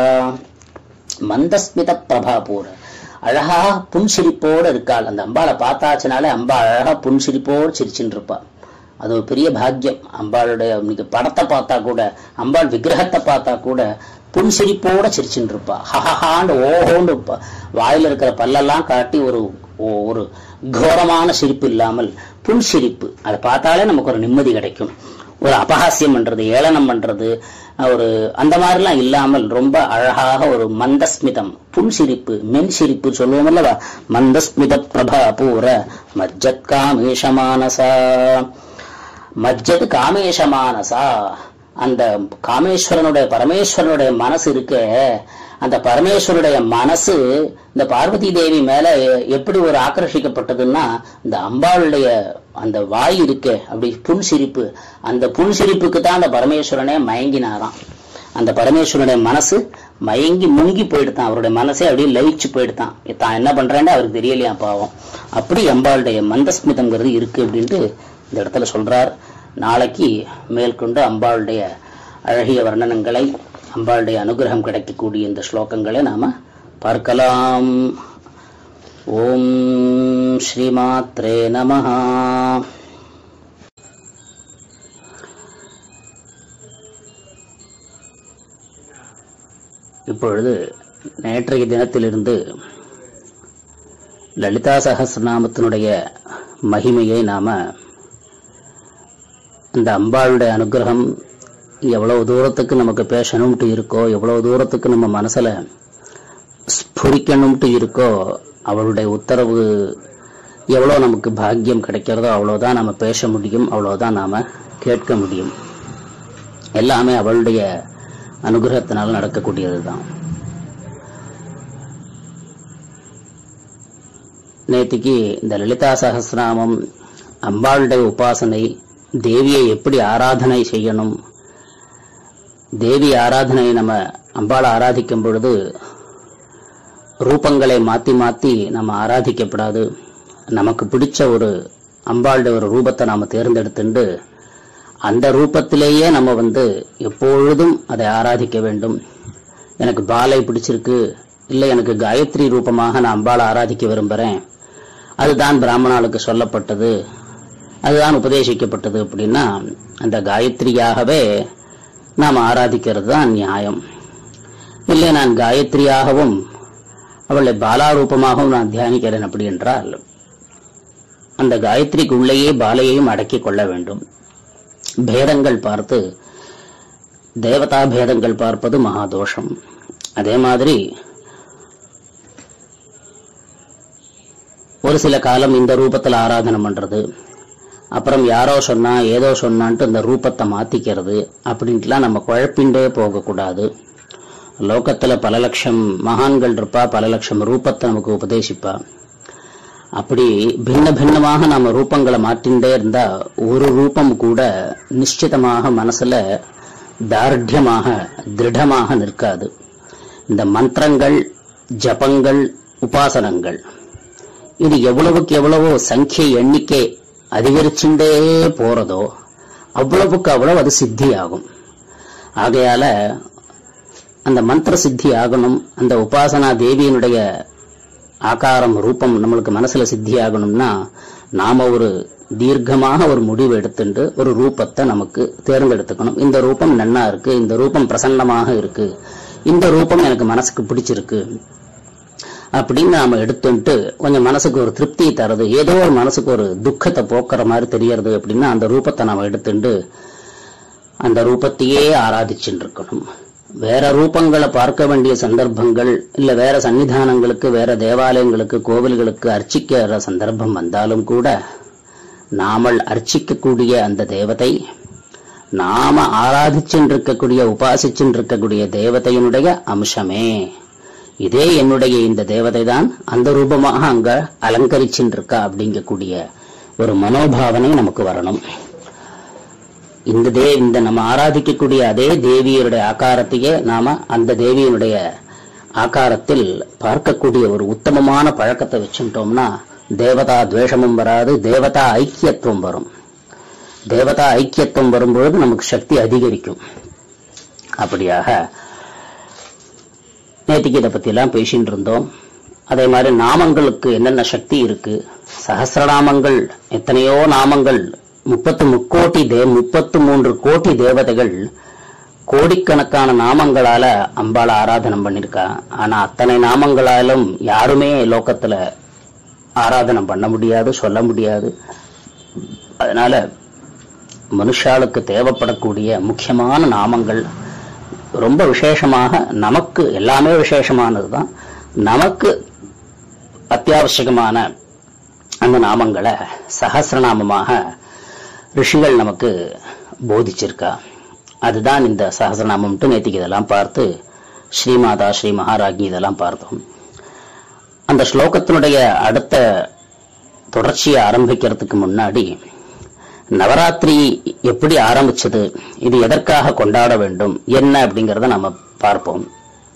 மந்தஸ்மித பிரபாபூர அழகா புன்சிரிப்போடு இருக்காள் அந்த அம்பாளை பார்த்தாச்சுனாலே அம்பா அழகா புன்சிரிப்போடு சிரிச்சுட்டு இருப்பா அது ஒரு பெரிய பாக்கியம் அம்பாளுடைய இன்னைக்கு படத்தை பார்த்தா கூட அம்பாள் விக்கிரகத்தை பார்த்தா கூட புன்சிரிப்போட சிரிச்சுட்டு இருப்பா ஹஹஹான்னு ஓஹோன்னு இருப்பா வாயில இருக்கிற பல்லெல்லாம் காட்டி ஒரு ஓ- ஒரு கோரமான சிரிப்பு இல்லாமல் புன்சிரிப்பு அதை பார்த்தாலே நமக்கு ஒரு நிம்மதி கிடைக்கும் ஒரு அபஹாஸ்யம் பண்றது ஏளனம் பண்றது ஒரு அந்த மாதிரிலாம் இல்லாமல் ரொம்ப அழகாக ஒரு மந்தஸ்மிதம் புன்சிரிப்பு மென் சிரிப்பு சொல்லுவோம் அல்லவா மந்தஸ்மித பிரபா பூர மஜ்ஜத் காமேஷமானசா மஜ்ஜத் காமேஷமானசா அந்த காமேஸ்வரனுடைய பரமேஸ்வரனுடைய மனசு இருக்கே அந்த பரமேஸ்வருடைய மனசு இந்த பார்வதி தேவி மேல எப்படி ஒரு ஆக்கர்ஷிக்கப்பட்டதுன்னா இந்த அம்பாளுடைய அந்த வாய் இருக்கே அப்படி புன்சிரிப்பு அந்த புன்சிரிப்புக்கு தான் அந்த பரமேஸ்வரனே மயங்கினாராம் அந்த பரமேஸ்வரனுடைய மனசு மயங்கி முங்கி போயிடுதான் அவருடைய மனசே அப்படியே லயிச்சு போயிடுதான் தான் என்ன பண்றேன்னு அவருக்கு தெரியலையா பாவம் அப்படி அம்பாளுடைய மந்தஸ்மிதம்ங்கிறது இருக்கு அப்படின்ட்டு இந்த இடத்துல சொல்றார் நாளைக்கு மேற்கொண்டு அம்பாளுடைய அழகிய வர்ணனங்களை அம்பாளுடைய அனுகிரகம் கிடைக்கக்கூடிய இந்த ஸ்லோகங்களை நாம பார்க்கலாம் ஓம் ஸ்ரீமாத்ரே நமஹா இப்பொழுது நேற்றைய தினத்திலிருந்து லலிதா சகஸ்ரநாமத்தினுடைய மகிமையை நாம இந்த அம்பாளுடைய அனுகிரகம் எவ்வளவு தூரத்துக்கு நமக்கு பேசணும்ட்டு இருக்கோ எவ்வளவு தூரத்துக்கு நம்ம மனசுல ஸ்புரிக்கணும்ட்டு இருக்கோ அவளுடைய உத்தரவு எவ்வளோ நமக்கு பாக்கியம் கிடைக்கிறதோ அவ்வளோதான் நம்ம பேச முடியும் அவ்வளோதான் நாம கேட்க முடியும் எல்லாமே அவளுடைய அனுகிரகத்தினால் நடக்கக்கூடியதுதான் நேத்திக்கு இந்த லலிதா சகஸ்ரநாமம் அம்பாளுடைய உபாசனை தேவியை எப்படி ஆராதனை செய்யணும் தேவி ஆராதனை நம்ம அம்பாளை ஆராதிக்கும் பொழுது ரூபங்களை மாத்தி மாத்தி நம்ம ஆராதிக்கப்படாது நமக்கு பிடிச்ச ஒரு அம்பாளுடைய ஒரு ரூபத்தை நாம தேர்ந்தெடுத்துண்டு அந்த ரூபத்திலேயே நம்ம வந்து எப்பொழுதும் அதை ஆராதிக்க வேண்டும் எனக்கு பாலை பிடிச்சிருக்கு இல்லை எனக்கு காயத்ரி ரூபமாக நான் அம்பாளை ஆராதிக்க விரும்புகிறேன் அதுதான் பிராமணாளுக்கு சொல்லப்பட்டது அதுதான் உபதேசிக்கப்பட்டது அப்படின்னா அந்த காயத்ரியாகவே நாம் ஆராதிக்கிறது தான் நியாயம் இல்லை நான் காயத்ரியாகவும் அவளை பாலாரூபமாகவும் நான் தியானிக்கிறேன் அப்படி என்றால் அந்த காயத்ரிக்கு உள்ளேயே பாலையையும் அடக்கிக் கொள்ள வேண்டும் பேதங்கள் பார்த்து தேவதா பேதங்கள் பார்ப்பது மகாதோஷம் அதே மாதிரி ஒரு சில காலம் இந்த ரூபத்துல ஆராதனை பண்றது அப்புறம் யாரோ சொன்னா ஏதோ சொன்னான்ட்டு இந்த ரூபத்தை மாத்திக்கிறது அப்படின்ட்டுலாம் நம்ம குழப்பிண்டே போகக்கூடாது லோகத்துல பல லட்சம் மகான்கள் இருப்பா பல லட்சம் ரூபத்தை நமக்கு உபதேசிப்பா அப்படி பின்ன பின்னமாக நாம ரூபங்களை மாற்றிண்டே இருந்தா ஒரு ரூபம் கூட நிश्चिதமாக மனசுல தார்ಢ்யமாக திருடமாக நிற்காது இந்த மந்திரங்கள் ஜபங்கள் உபாசனங்கள் இது எவ்வளவுக்கு எவ்வளவோ சங்கிய எண்ணிக்கை அதிகரிச்சுட்டே போறதோ அவ்வளவுக்கு அவ்வளவு அது சித்தி ஆகும் ஆகையால அந்த மந்திர சித்தி ஆகணும் அந்த உபாசனா தேவியினுடைய ஆகாரம் ரூபம் நம்மளுக்கு மனசுல சித்தி ஆகணும்னா நாம ஒரு தீர்க்கமாக ஒரு முடிவு எடுத்துட்டு ஒரு ரூபத்தை நமக்கு தேர்ந்தெடுத்துக்கணும் இந்த ரூபம் நன்னா இருக்கு இந்த ரூபம் பிரசன்னமாக இருக்கு இந்த ரூபம் எனக்கு மனசுக்கு பிடிச்சிருக்கு அப்படின்னு நாம எடுத்துட்டு கொஞ்சம் மனசுக்கு ஒரு திருப்தியை தருது ஏதோ ஒரு மனசுக்கு ஒரு துக்கத்தை போக்குற மாதிரி தெரியறது அப்படின்னா அந்த ரூபத்தை நாம எடுத்துட்டு அந்த ரூபத்தையே ஆராதிச்சுட்டு இருக்கணும் வேற ரூபங்களை பார்க்க வேண்டிய சந்தர்ப்பங்கள் இல்ல வேற சன்னிதானங்களுக்கு வேற தேவாலயங்களுக்கு கோவில்களுக்கு அர்ச்சிக்கிற சந்தர்ப்பம் வந்தாலும் கூட நாமல் அர்ச்சிக்கக்கூடிய அந்த தேவதை நாம ஆராதிச்சுருக்கக்கூடிய உபாசிச்சுருக்கக்கூடிய தேவதையினுடைய அம்சமே இதே என்னுடைய இந்த தேவதை தான் அந்த ரூபமாக அங்க அலங்கரிச்சுட்டு இருக்கா அப்படிங்கக்கூடிய ஒரு மனோபாவனை நமக்கு வரணும் இந்த தே இந்த நம்ம ஆராதிக்கக்கூடிய அதே தேவியருடைய ஆகாரத்தையே நாம அந்த தேவியினுடைய ஆகாரத்தில் பார்க்கக்கூடிய ஒரு உத்தமமான பழக்கத்தை வச்சுட்டோம்னா தேவதா துவேஷமும் வராது தேவதா ஐக்கியத்துவம் வரும் தேவதா ஐக்கியத்துவம் வரும்பொழுது நமக்கு சக்தி அதிகரிக்கும் அப்படியாக நேத்திக்கு இதை பத்தி எல்லாம் பேசிட்டு இருந்தோம் அதே மாதிரி நாமங்களுக்கு என்னென்ன சக்தி இருக்கு சகசிரநாமங்கள் எத்தனையோ நாமங்கள் முப்பத்து முக்கோட்டி தே முப்பத்து மூன்று கோடி தேவதைகள் கோடிக்கணக்கான நாமங்களால அம்பாள ஆராதனம் பண்ணிருக்கா ஆனா அத்தனை நாமங்களாலும் யாருமே லோகத்துல ஆராதனம் பண்ண முடியாது சொல்ல முடியாது அதனால மனுஷாளுக்கு தேவைப்படக்கூடிய முக்கியமான நாமங்கள் ரொம்ப விசேஷமாக நமக்கு எல்லாமே விசேஷமானதுதான் நமக்கு அத்தியாவசியமான அந்த நாமங்களை சகசிரநாமமாக ரிஷிகள் நமக்கு போதிச்சிருக்கா அதுதான் இந்த சகசிரநாமம்ட்டு நேத்திக்கு இதெல்லாம் பார்த்து ஸ்ரீமாதா ஸ்ரீ மகாராஜி இதெல்லாம் பார்த்தோம் அந்த ஸ்லோகத்தினுடைய அடுத்த தொடர்ச்சியை ஆரம்பிக்கிறதுக்கு முன்னாடி நவராத்திரி எப்படி ஆரம்பிச்சது இது எதற்காக கொண்டாட வேண்டும் என்ன அப்படிங்கறத நம்ம பார்ப்போம்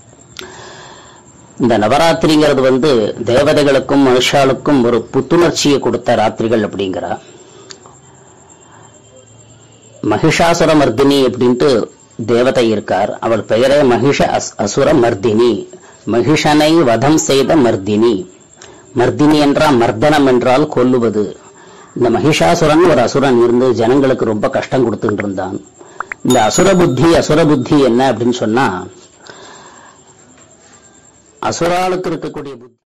இந்த நவராத்திரிங்கிறது வந்து தேவதைகளுக்கும் மனுஷாளுக்கும் ஒரு புத்துணர்ச்சியை கொடுத்த ராத்திரிகள் அப்படிங்கிறா மகிஷாசுர மர்தினி அப்படின்ட்டு தேவதை இருக்கார் அவள் பெயரே மகிஷ அஸ்- அசுர மர்தினி மகிஷனை வதம் செய்த மர்தினி மர்தினி என்றால் மர்தனம் என்றால் கொல்லுவது இந்த மகிஷாசுரன் ஒரு அசுரன் இருந்து ஜனங்களுக்கு ரொம்ப கஷ்டம் கொடுத்துட்டு இருந்தான் இந்த அசுர புத்தி அசுர புத்தி என்ன அப்படின்னு சொன்னா அசுராளுக்கு இருக்கக்கூடிய புத்தி